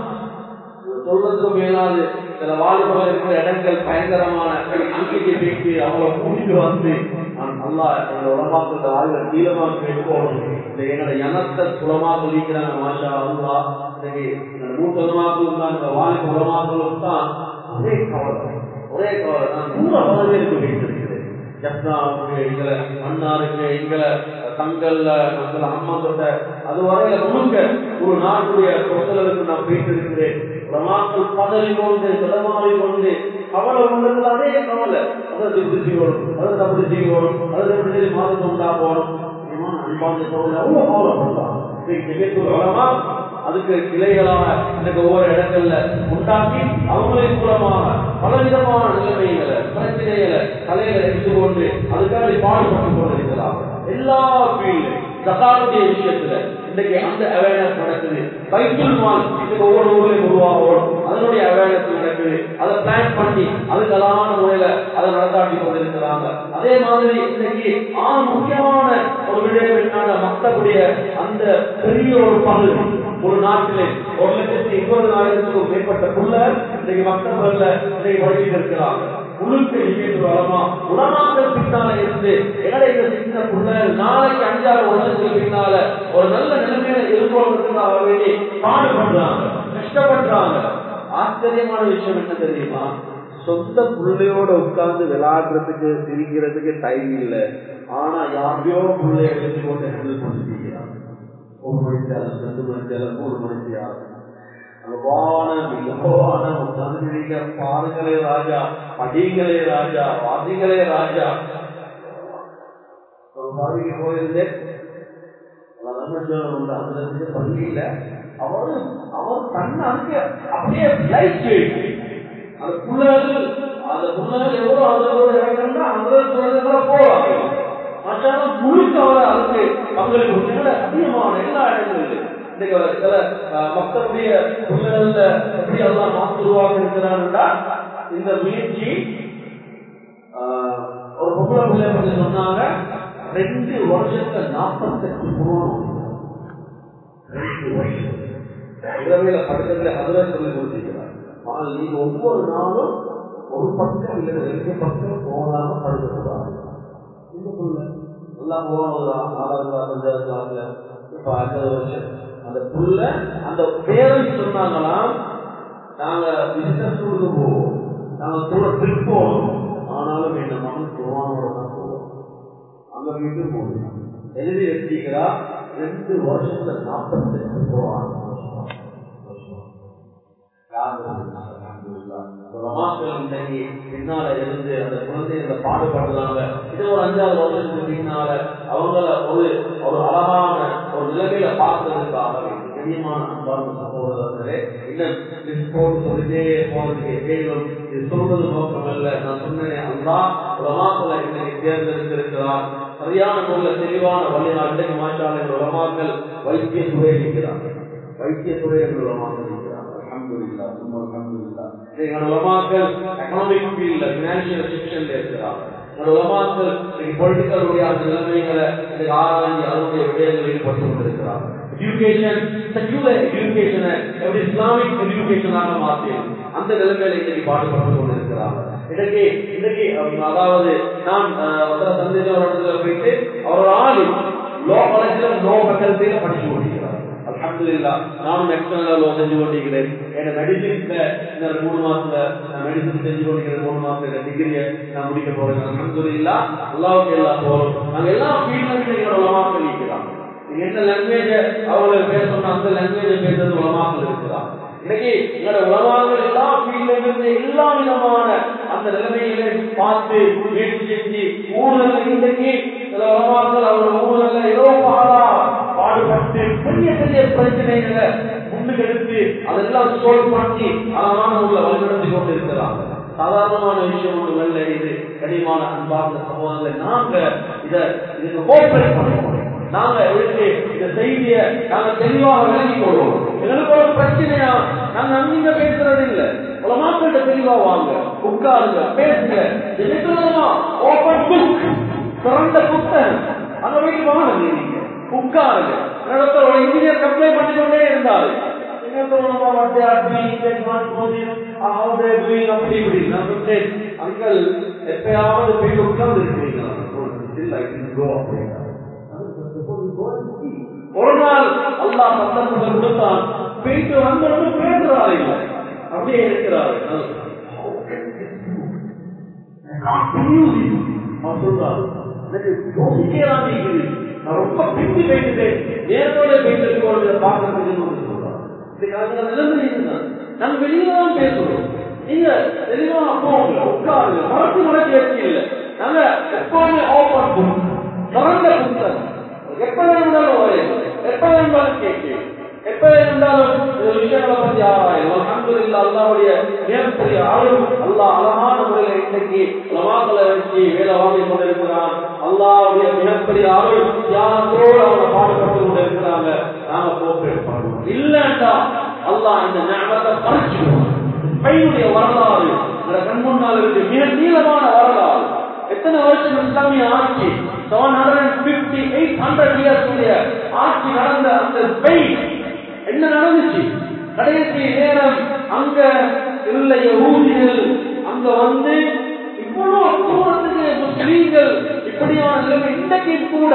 சொல்றதுக்கு மேலாது சில வாலிபர்கள் இருக்கிற இடங்கள் பயங்கரமான அங்கிட்டு போயிட்டு அவங்கள கூட்டிட்டு வந்து நான் நல்லா என்னோட உலமாக்கள் ஆயுத நீளமாக எடுக்கணும் இந்த என்னோட இனத்தை சுலமா சொல்லிக்கிறாங்க மாஷா அல்லா இன்னைக்கு மூத்த உலமாக்களும் தான் இந்த வாலிப உலமாக்களும் தான் ஒரே கவலை ஒரே கவலை நான் நூறு அவர்களுக்கு வைத்திருக்கிறேன் ஜப்னாவுக்கு எங்களை மன்னாருக்கு எங்களை தங்கல்ல மங்கள அம்மா தொட்ட அது வரையில முழுக்க ஒரு நாட்டுடைய சொத்தலுக்கு நான் போயிட்டு இருக்கிறேன் பிரமாக்கள் பதறி கொண்டு சிலமாறி கொண்டு கவலை உள்ளது அதே கவலை அதை இப்படி செய்யணும் அதை அப்படி செய்யணும் அதை எப்படி செய்ய மாதம் உண்டா போகணும் அன்பாந்த சோதனை அவ்வளவு கவலைப்பட்டான் அதுக்கு கிளைகளாக எனக்கு ஒவ்வொரு இடங்கள்ல உண்டாக்கி அவங்களின் மூலமாக பலவிதமான நிலைமைகளை பிரச்சனைகளை தலையில எடுத்து கொண்டு அதுக்காக பாடுபட்டு கொண்டிருக்கிறார் எல்லா ஃபீல்டு ஜகாருடைய விஷயத்துல இன்னைக்கு அந்த அவேர்னஸ் நடக்குது பைக்கிள் மால் இன்னைக்கு ஒவ்வொரு ஊர்லயும் உருவாகும் அதனுடைய அவேர்னஸ் நடக்குது அதை பிளான் பண்ணி அதுக்கெல்லான முறையில அதை நடத்தாட்டி கொண்டிருக்கிறாங்க அதே மாதிரி இன்னைக்கு ஆ முக்கியமான ஒரு விடயம் என்னன்னா மக்களுடைய அந்த பெரிய ஒரு பகுதி ஒரு நாட்டிலே ஒரு லட்சத்தி இருபதாயிரத்துக்கும் மேற்பட்ட புள்ள இன்னைக்கு மக்கள்ல இன்னைக்கு படிச்சுட்டு இருக்கிறாங்க முழுக்க இயற்று வளமா உலமாக்கள் பின்னால இருந்து எங்களை இந்த சின்ன புள்ள நாளைக்கு அஞ்சாறு வருடத்துக்கு பின்னால ஒரு நல்ல நிலைமையில இருக்கணுங்கிறதுக்காக வேண்டி பாடுபடுறாங்க கஷ்டப்படுறாங்க ஆச்சரியமான விஷயம் என்ன தெரியுமா சொந்த பிள்ளையோட உட்கார்ந்து விளையாடுறதுக்கு சிரிக்கிறதுக்கு டைம் இல்லை ஆனா யாரையோ பிள்ளைய வச்சு கொண்டு ஹேண்டில் பண்ணிக்கிறாங்க ஒரு மணித்தியாலம் ரெண்டு மணித்தியாலம் மூணு மணித்தியாலம் வானம் யோவானம் தந்திரிக்க பாருங்களே ராஜா படிங்களே ராஜா வாதிகளே ராஜா ஒரு பதவிக்கு போயிருந்தேன் அந்த பள்ளியில அவரு அவர் தன்னை அதுக்கு அப்படியே லைஃப் அந்த புள்ளகள் அந்த புள்ளகள் எவ்வளவு அதோட இறங்கணும்னா அந்த குழந்தைகளை போவாங்க மற்றாலும் முழுக்க அவர் அதுக்கு பங்களிப்பு அதிகமான எல்லா இடங்களிலும் இன்னைக்கு சில மக்களுடைய புள்ளகள்ல எப்படி எல்லாம் மாற்றுருவாங்க இருக்கிறாங்கன்னா இந்த முயற்சி ஒரு பொம்பளை பிள்ளை பற்றி சொன்னாங்க ரெண்டு வருஷத்துல நாற்பத்தெட்டு குருவானம் ரெண்டு வருஷம் இரவையில பக்கத்துல அதுல சொல்லி கொடுத்திருக்கிறார் ஆனால் நீங்க ஒவ்வொரு நாளும் ஒரு பக்கம் இல்லை ரெண்டு பக்கம் போகாம படுக்கக்கூடாது இந்த புள்ள எல்லாம் போனதுதான் நாலாவது கிளாஸ் அஞ்சாவது கிளாஸ்ல இப்ப அஞ்சாவது வருஷம் அந்த புள்ள அந்த பேரன் சொன்னாங்களாம் நாங்க பிசினஸ் ஸ்கூலுக்கு போவோம் நாங்க கூட ட்ரிப் போவோம் ஆனாலும் என்ன மகன் குருவானோட தான் போவோம் அங்க வீட்டு போவோம் எழுதி வச்சீங்களா ரெண்டு வருஷத்துல நாற்பத்தி ரெண்டு குருவான் பின்னால இருந்து அந்த குழந்தைகளை பாடுபடுறாங்க இது ஒரு அஞ்சாவது வருஷத்துக்கு பின்னால அவங்கள ஒரு ஒரு அழகான ஒரு நிலைமையில பார்க்கறதுக்காக கண்ணியமான அன்பார்ந்த சகோதரர்களே இன்னும் போட்டு சொல்லிட்டே போறதுக்கு கேள்வி இது சொல்வது நோக்கம் அல்ல நான் சொன்னேன் அல்லா உலமாக்களை இன்னைக்கு தேர்ந்தெடுத்திருக்கிறார் சரியான முறையில் தெளிவான வழிநாட்டை மாற்றாளர்கள் உலமாக்கள் வைத்தியத்துறை இருக்கிறார் வைத்தியத்துறை என்று உலமாக்கள் இருக்கிறார் அல்ஹம்துலில்லாஹ் சும்மா அல்ஹம்துலில்லாஹ் எங்களோட உலமாக்கள் எக்கனாமிக் ஃபீல்ட்ல பினான்சியல் செக்ஷன்ல இருக்கிறார் எங்களோட உலமாக்கள் இன்னைக்கு பொலிட்டிக்கல் உடைய நிலைமைகளை இன்னைக்கு ஆராய்ச்சி அதனுடைய விடயங்களில் ஈடுபட்டு கொண்டிருக்கிறார் எஜுகேஷன் செக்யூலர் எஜுகேஷனை எப்படி இஸ்லாமிக் எஜுகேஷனாக மாற்றியும் அந்த நிலைமையில இன்னைக்கு பாடுபட்டு கொண்டிருக்கிறார் இன்னைக்கு இன்னைக்கு அதாவது நான் சந்தேக ஒரு இடத்துல போயிட்டு அவர் ஆளு லோ காலேஜ்ல லோ ஃபேக்கல்ட்டியில படிச்சு கொண்டிருக்கிறார் அல்ஹம்துலில்லாஹ் நானும் எக்ஸ்டர்னல் லோ செஞ்சு கொண்டிருக்கிறேன் என் மெடிசின்ஸ்ல இந்த மூணு மாசத்துல நான் மெடிசின் செஞ்சு கொண்டிருக்கிறேன் மூணு மாசத்துல டிகிரியை நான் முடிக்க போறேன் அல்ஹம்துலில்லாஹ் அல்லாஹ்வுக்கு எல்லாம் போறோம் நாங்க எல்லா ஃபீல்ட்ல எங்களோட உலமாக்கள் இருக்கிறாங்க என்ன லாங்குவேஜ் அவங்க பேசணும் அந்த லாங்குவேஜ் பேசுறது உலமாக்கள் இருக்கிறாங்க இன்னைக்கு எங்களோட உலமாக்கள் எல்லா ஃபீல்ட்ல இருந்து எல்லா விதமான அந்த நிலைமைகளை பார்த்து முயற்சி செஞ்சு ஊழல் இன்னைக்கு சில உலமாக்கள் அவரோட ஊழல்ல ஏதோ பாடா பாடுபட்டு பெரிய பெரிய பிரச்சனைகளை முன்னுக்கு எடுத்து அதெல்லாம் சோல்வ் பண்ணி அழகான உள்ள வழிநடத்தி கொண்டு இருக்கிறாங்க சாதாரணமான விஷயம் ஒன்று வெள்ள இது கனிமான அன்பார்ந்த சகோதரர்களை நாங்க இத இதுக்கு கோஆபரேட் பண்ணுவோம் நாங்க இதுக்கு இந்த செய்தியை நாங்க தெளிவாக விளங்கிக் கொள்வோம் எங்களுக்கு ஒரு பிரச்சனையா நாங்க அங்க பேசுறது இல்ல பல மக்கள்கிட்ட தெளிவா வாங்க உட்காருங்க பேசுங்க ஓபன் புக் திறந்த புத்தகம் அங்க போயிட்டு வாங்க நீங்க உட்காருங்க இடத்துல ஒரு இன்ஜினியர் கம்ப்ளை பண்ணி கொண்டே இருந்தாரு அங்கிள் எப்பயாவது போய் உட்கார்ந்து இருக்கிறீங்களா ஒரு நாள் அல்லா சந்தர்ப்பங்கள் கொடுத்தான் போயிட்டு வந்தவங்க பேசுறாரு இல்லை அப்படியே இருக்கிறாரு சொல்றாரு எனக்கு யோசிக்கலாம் இருக்குது நான் ரொம்ப பிந்தி போயிட்டுட்டேன் நேரத்தோட போயிட்டு பார்க்கறதுக்கு சொல்றாரு இதுக்காக நிலைமை இதுதான் நாங்க வெளியில தான் பேசுறோம் நீங்க தெளிவா போங்க உட்காருங்க மறந்து மறக்க வச்சு இல்லை நாங்க எப்பவுமே ஓப்பன் புக் திறந்த புத்தகம் எப்ப வேணும்னாலும் வரையும் எப்ப வேணும்னாலும் கேட்கு எப்ப வேணும்னாலும் இந்த விஷயங்களை பத்தி ஆராயும் அல்ஹம்துலில்லா அல்லாவுடைய மிகப்பெரிய ஆளும் அல்லாஹ் அழகான முறையில இன்னைக்கு உலமாக்களை வச்சு வேலை வாங்கி கொண்டிருக்கிறான் அல்லாவுடைய மிகப்பெரிய ஆளும் தியானத்தோடு அவங்க பாடுபட்டு கொண்டிருக்கிறாங்க நாம கோஆபரேட் பண்ணுவோம் இல்லண்டா அல்லாஹ் இந்த ஞாபகத்தை பறிச்சுடுவோம் பையனுடைய வரலாறு இந்த கண் முன்னால் இருக்கு மிக நீளமான வரலாறு எத்தனை வருஷம் இஸ்லாமிய ஆட்சி seven hundred fifty eight hundred years ஆட்சி நடந்த அந்த ஸ்பெயின் என்ன நடந்துச்சு கடைசி நேரம் அங்க உள்ள ஊதிகள் அங்க வந்து இவ்வளவு தூரத்துக்கு முஸ்லீம்கள் இப்படியான நிலைமை இன்றைக்கு கூட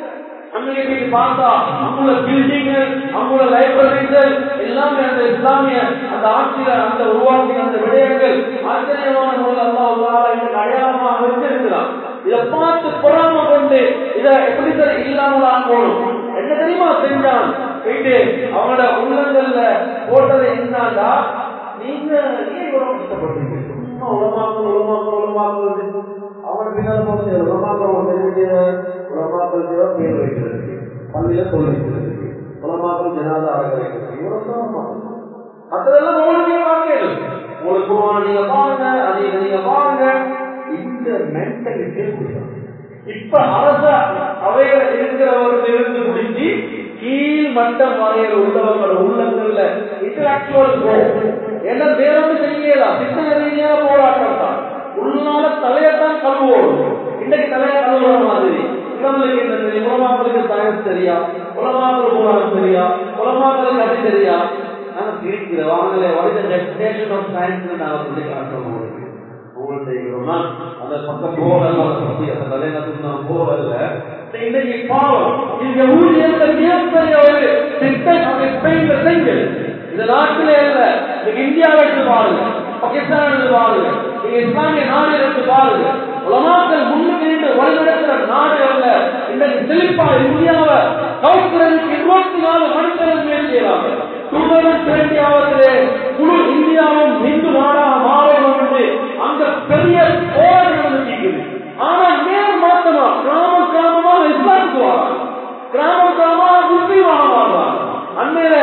அங்கே போய் பார்த்தா அவங்கள பில்டிங்கள் அவங்கள லைப்ரரிகள் எல்லாமே அந்த இஸ்லாமிய அந்த ஆட்சியில அந்த உருவாக்கிய அந்த விடயங்கள் ஆச்சரியமான முறையில் அல்லாஹ் எனக்கு அடையாளமாக வச்சிருக்கிறான் இதை பார்த்து பொறாம கொண்டு இதை எப்படி சார் இல்லாமல் ஆகணும் என்ன தெரியுமா செஞ்சான் போயிட்டு அவங்களோட உள்ளங்கள்ல போட்டது என்னடா நீங்க ஏன் இவ்வளவு கஷ்டப்பட்டீங்க சும்மா உலமாக்கள் உலமாக்கள் உலமாக்கள் அவன் பின்னால் போச்சு உலமாக்கள் ஒன்று உலமாக்கள் தேவை பேர் வைக்கிறது பள்ளியில சொல் வைக்கிறது உலமாக்கள் ஜனாதா அழகிறது இவ்வளவு மற்றதெல்லாம் உங்களுக்கு வாங்கல் உங்களுக்கு குருவான நீங்க பாருங்க அதை நீங்க பாருங்க இந்த மென்டலிட்டியே கொடுக்கணும் இப்ப அரச அவையில இருக்கிறவர்கள் இருந்து முடிஞ்சு கீழ் மட்டம் வரையில உள்ளவங்களோட உள்ளங்கள்ல இன்டராக்சுவல் எல்லாம் வேற ஒன்று செய்யலாம் சிந்தனை ரீதியான போராட்டம் தான் உள்நாள தலையத்தான் கழுவோடும் இன்னைக்கு தலைய கழுவுற மாதிரி இளமலுக்கு என்ன தெரியும் உலமாக்களுக்கு சயின்ஸ் தெரியா உலமாக்கள் போராட்டம் தெரியா உலமாக்களுக்கு அது தெரியா நாங்க இருக்கிற வாங்கல what is destination of science நாங்க சொல்லி காட்டுறோம் உங்களுக்கு செய்கிறோம்னா அந்த பக்கம் போகல பத்தி அந்த தலைநகர் நான் போகல இன்னைக்கு பாவம் இந்த ஊழியர்கள் மிகப்பெரிய ஒரு திட்டம் அந்த ஸ்பெயின்ல செஞ்சு இந்த நாட்டிலே இல்ல நீங்க இந்தியாவை எடுத்து பாருங்க பாகிஸ்தான் எடுத்து பாருங்க நீங்க இஸ்லாமிய நாடு எடுத்து பாருங்க உலமாக்கள் முன்னுக்கு நின்று வழிநடத்துற நாடு அல்ல இன்றைக்கு செழிப்பா இந்தியாவை கவுக்கிறதுக்கு இருபத்தி நாலு மணித்தரம் முயற்சி செய்யறாங்க டூ தௌசண்ட் டுவெண்ட்டி ஆவதிலே முழு இந்தியாவும் இந்து நாடாக மாறணும் என்று அங்க பெரிய போராட்டம் நடந்துட்டு ஆனா நேர் மாத்தமா கிராம கிராமமாக இஸ்லாமுக்கு வராங்க கிராம கிராமமாக முஸ்லீமாக வாழ்றாங்க அண்மையில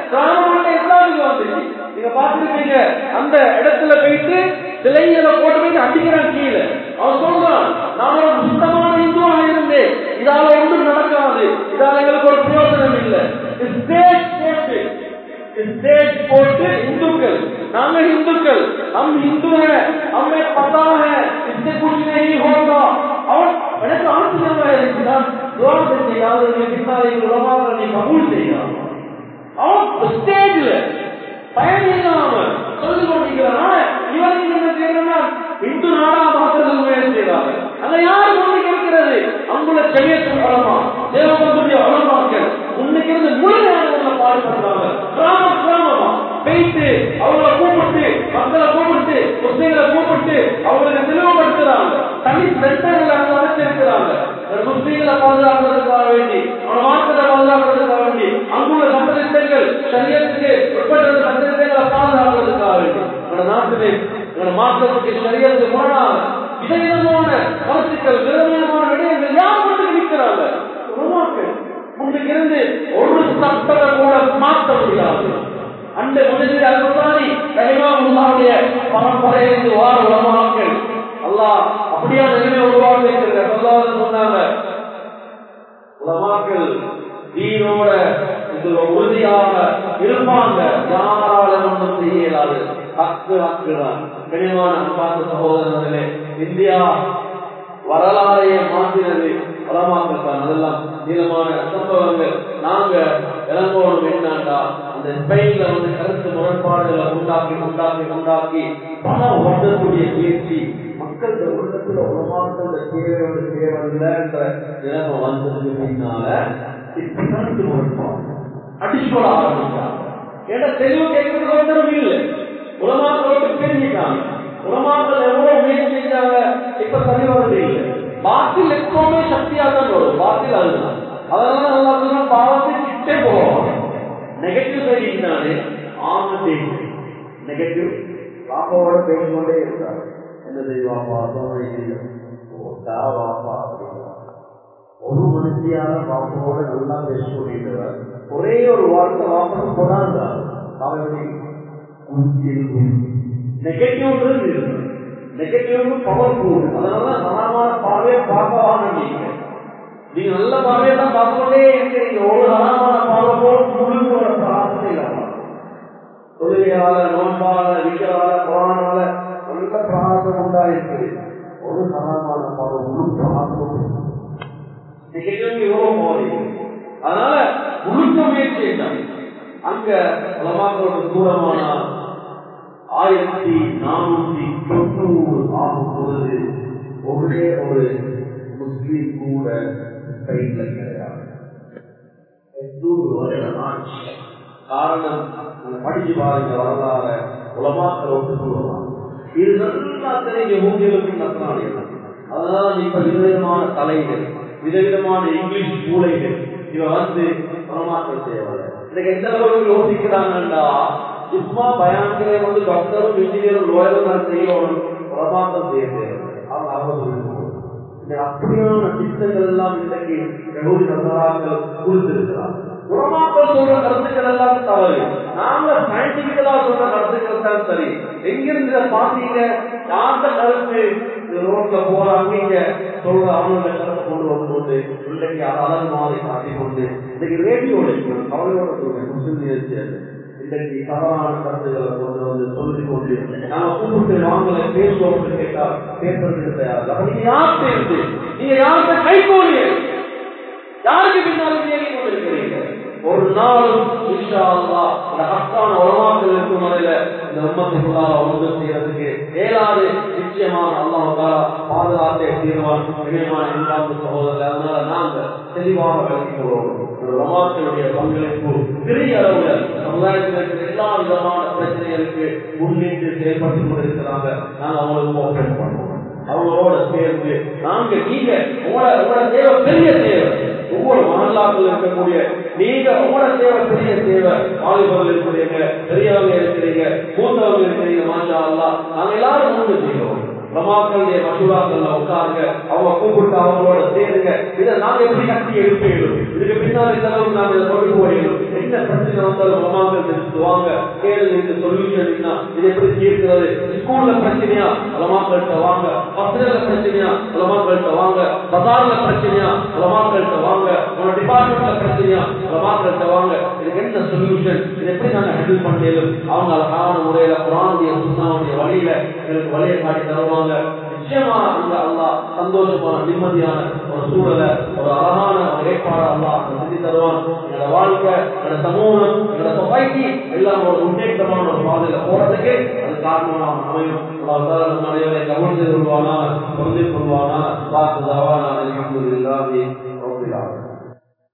கிராமங்கள்ல இஸ்லாமிக்கு வந்துச்சு நீங்க பாத்துருக்கீங்க அந்த இடத்துல போயிட்டு சிலைகளை போட்டு போயிட்டு அடிக்கிறான் கீழே அவன் சொல்றான் நான் ஒரு சுத்தமான இந்துவாக இருந்தேன் இதால ஒன்றும் நடக்காது இதால எங்களுக்கு ஒரு பிரயோஜனம் இல்லை ஸ்டேஜ் போட்டு स्टेज போட்டு இந்துக்கள் நாங்க இந்துக்கள் हम हिंदू हैं हमें पता है इससे कुछ नहीं होगा और எனக்கு ஆச்சரியமா இருந்துச்சுன்னா துவா செஞ்ச யாரும் பின்னாலே உலமாக நீ கபூல் செய்யலாம் அவன் ஸ்டேஜ்ல பயன் இல்லாம சொல்லி கொண்டிருக்கிறான் இவன் என்ன செய்யணும்னா இந்து நாடா மாத்திரம் முயற்சி செய்யறாங்க அங்க யாரு முன்னுக்கு இருக்கிறது அங்குள்ள செவியத்து வளமா தேவபந்துடைய வளமாக்கள் முன்னுக்கு இருந்து முழுமையான பாடுபடுறாங்க கிராம கிராமமா பேய்த்து அவங்கள கூப்பிட்டு மக்களை கூப்பிட்டு முஸ்லீம்களை கூப்பிட்டு அவங்களுக்கு தெளிவுபடுத்துறாங்க தனி சென்டர்களை அங்க அமைச்சிருக்கிறாங்க முஸ்லீம்களை பாதுகாக்கிறதுக்காக வேண்டி அவன மார்க்கத்தை பாதுகாக்கிறதுக்காக வேண்டி அங்குள்ள சட்டத்திட்டங்கள் சரியத்துக்கு உட்பட்ட சட்டத்திட்டங்களை பாதுகாக்கிறதுக்காக வேண்டி நம்ம நாட்டிலே நம்ம மாற்றத்துக்கு சரியத்துக்கு முரணாக விதவிதமான கருத்துக்கள் விதவிதமான விடயங்கள் யார் மட்டும் நிற்கிறாங்க உருவாக்கள் முன்னுக்கு இருந்து ஒரு சட்டத்தை கூட மாற்ற முடியாது அந்த முதலில் அல்புராணி ரஹிமாவுல்லாவுடைய பரம்பரையிலிருந்து வார உலமாக்கள் அல்லாஹ் அப்படியா நிலைமை உருவாக்க சொன்னாங்க உலமாக்கள் தீனோட இதுல உறுதியாக இருப்பாங்க யாராலும் ஒன்றும் செய்ய இயலாது ஹக்கு ஹக்கு தான் கனிவான அன்பார்ந்த சகோதரர்களே இந்தியா வரலாறையே மாற்றினது உலமாக்கள் தான் அதெல்லாம் நீளமான சம்பவங்கள் நாங்க இளங்கோடும் என்னண்டா அந்த ஸ்பெயின்ல வந்து கருத்து முரண்பாடுகளை உண்டாக்கி உண்டாக்கி உண்டாக்கி பல ஓட்டக்கூடிய முயற்சி மக்கள் உள்ளத்துல உலமாக்கள் தேவையோடு தேவையில்லைன்ற நிலைமை வந்ததுக்கு பின்னால இப்ப கருத்து முரண்பாடு அடிச்சு போட ஆரம்பிச்சாங்க ஏன்னா தெளிவு கேட்கறது ஒன்றும் இல்லை உலமாக்களோடு பிரிஞ்சிட்டாங்க உலமாக்கள் எவ்வளவு முயற்சி செஞ்சாங்க இப்ப சரி வரது இல்லை பாத்தில் எப்பவுமே சக்தியா தான் வரும் பாத்தில் அதுதான் அதனால நல்லா சொன்னா பாவத்தை கிட்டே போவோம் நெகட்டிவ் சைடு இருந்தாலே ஆமத்தை நெகட்டிவ் பாப்பாவோட பேசிக்கொண்டே இருந்தார் என்ன செய்வாப்பா ஓட்டா வாப்பா அப்படின்னா ஒரு மனுஷியான பாப்பாவோட நல்லா பேசி கொண்டிருந்தவர் ஒரே ஒரு வார்த்தை வாப்பா போனாங்க அவருடைய நெகட்டிவ் நெகட்டிவ் பவர்ஃபுல் அதனால சமானமான பார்வையை பார்க்கவாங்க நீங்க நீங்க நல்ல பார்வையை தான் பார்க்கவே இருக்கிறீங்க ஒரு சமானமான பார்வை போல் முழுக்க ஒரு பிரார்த்தனை தொழுகையால நோன்பால விக்கரால புறானால நல்ல பிரார்த்தனை உண்டா இருக்குது ஒரு சமானமான பார்வை முழு பிரார்த்தனை நெகட்டிவ் எவ்வளவு போறீங்க அதனால முழுக்க முயற்சி அங்க உலமாக்களோட தூரமான ஆயிரத்தி நானூத்தி தொண்ணூறு ஆகும் பொழுது ஒரே ஒரு முஸ்லீம் கூட கையில கிடையாது எண்ணூறு வருடம் ஆட்சி காரணம் படிச்சு பாருங்க வரலாற உலமாக்கள் ஒன்று சொல்லுவாங்க இது எல்லாத்திலையும் யூகிகளுக்கு நத்தனாடியது அதனால இப்ப விதவிதமான தலைகள் விதவிதமான இங்கிலீஷ் மூளைகள் இவ வந்து உலமாக்கள் செய்வாங்க இன்னைக்கு எந்த அளவுக்கு யோசிக்கிறாங்கன்னா சும்மா பயான்களே வந்து டாக்டரும் இன்ஜினியரும் லோயரும் தான் செய்யணும் பிரமாதம் செய்ய அவங்க அவங்க அப்படியான திட்டங்கள் எல்லாம் இன்றைக்கு வெகுதி நன்றாக கொடுத்திருக்கிறார் உரமாக்கள் சொல்ற கருத்துக்கள் எல்லாம் தவறு நாங்க சயின்டிபிக்கலா சொல்ற கருத்துக்கள் தான் சரி எங்கிருந்து இதை பாத்தீங்க யார்த்த கருத்து ரோட்ல போறாங்க இங்க சொல்ற அவங்களோட கருத்தை கொண்டு வந்து கொண்டு பிள்ளைக்கு அழகு மாதிரி காட்டி கொண்டு இன்னைக்கு ரேடியோட கவலையோட சொல்றேன் முஸ்லிம் நிகழ்ச்சி இன்றைக்கு தவறான கருத்துக்களை கொண்டு வந்து சொல்லி கொண்டு நாம கூப்பிட்டு வாங்கல பேசுவோம் கேட்டா பேசுறதுக்கு தயார் அப்ப நீங்க யார் பேருந்து நீங்க யார்கிட்ட கை போறீங்க யாருக்கு பின்னாலும் தேடி கொண்டிருக்கிறீங்க ஒரு நாளும் இன்ஷா அல்லா இந்த ஹக்கான உலமாக்கள் இருக்கும் வரையில இந்த உம்மத்துக்குள்ளார ஒன்று செய்யறதுக்கு ஏழாவது நிச்சயமான அல்லாஹால பாதுகாத்தே தீர்வான் இணையமான இல்லாத சகோதரர் அதனால நாங்க தெளிவாக விளக்கிக்கிறோம் உலமாக்களுடைய பங்களிப்பு பெரிய அளவுல சமுதாயத்தில் இருக்கிற எல்லா விதமான பிரச்சனைகளுக்கு முன்னின்று செயல்பட்டு கொண்டிருக்கிறாங்க நாங்க அவங்களுக்கு ஓப்பன் பண்ணுவோம் அவங்களோட சேர்ந்து நாங்க நீங்க உங்களோட உங்களோட தேவை பெரிய தேவை ஒவ்வொரு மகல்லாக்கள் இருக்கக்கூடிய நீங்க உங்களோட தேவை பெரிய தேவை வாலிபர்கள் இருக்கிறீங்க பெரியவங்க இருக்கிறீங்க மூத்தவங்க இருக்கிறீங்க மாஷா அல்லா நாங்க எல்லாரும் முன்பு செய்கிறோம் பிரமாக்களுடைய மசூராக்கள்ல உட்காருங்க அவங்க கூப்பிட்டு அவங்களோட சேருங்க இதை நாங்க எப்படி கட்டி எடுப்பீங்க இதுக்கு பின்னால் இந்த அளவுக்கு நாங்க இதை கொண்டு போயிடும் என்ன பிரச்சனை வந்தாலும் பிரமாக்கள் வாங்க கேள்வி இந்த சொல்யூஷன் என்ன இது எப்படி தீர்க்கிறது ஸ்கூல்ல பிரச்சனையா அலமாக்கள்கிட்ட வாங்க பஸ்ல பிரச்சனையா அலமாக்கள்கிட்ட வாங்க பசார்ல பிரச்சனையா அலமாக்கள்கிட்ட வாங்க உங்க டிபார்ட்மெண்ட்ல பிரச்சனையா அலமாக்கள்கிட்ட வாங்க இதுக்கு என்ன சொல்யூஷன் இது எப்படி நாங்க ஹேண்டில் பண்ணலும் அவங்க அழகான முறையில குரானுடைய சுண்ணாவுடைய வழியில எங்களுக்கு வழியை காட்டி தருவாங்க நிச்சயமா அந்த அல்லாஹ் சந்தோஷமான நிம்மதியான ஒரு சூழலை ஒரு அழகான ஒரு ஏற்பாடு அல்லாஹ் செஞ்சு தருவான் எங்களோட வாழ்க்கை எங்களோட சமூகம் எங்களோட சொசைட்டி எல்லாம் ஒரு முன்னேற்றமான ஒரு பாதையில போறதுக்கு அது காரணமாக அமையும் அல்லாஹ் நம் அனைவரை கவனித்து கொள்வானா பொருந்திக் கொள்வானா வாக்கு தவானா அல்ஹம்துலில்லாஹி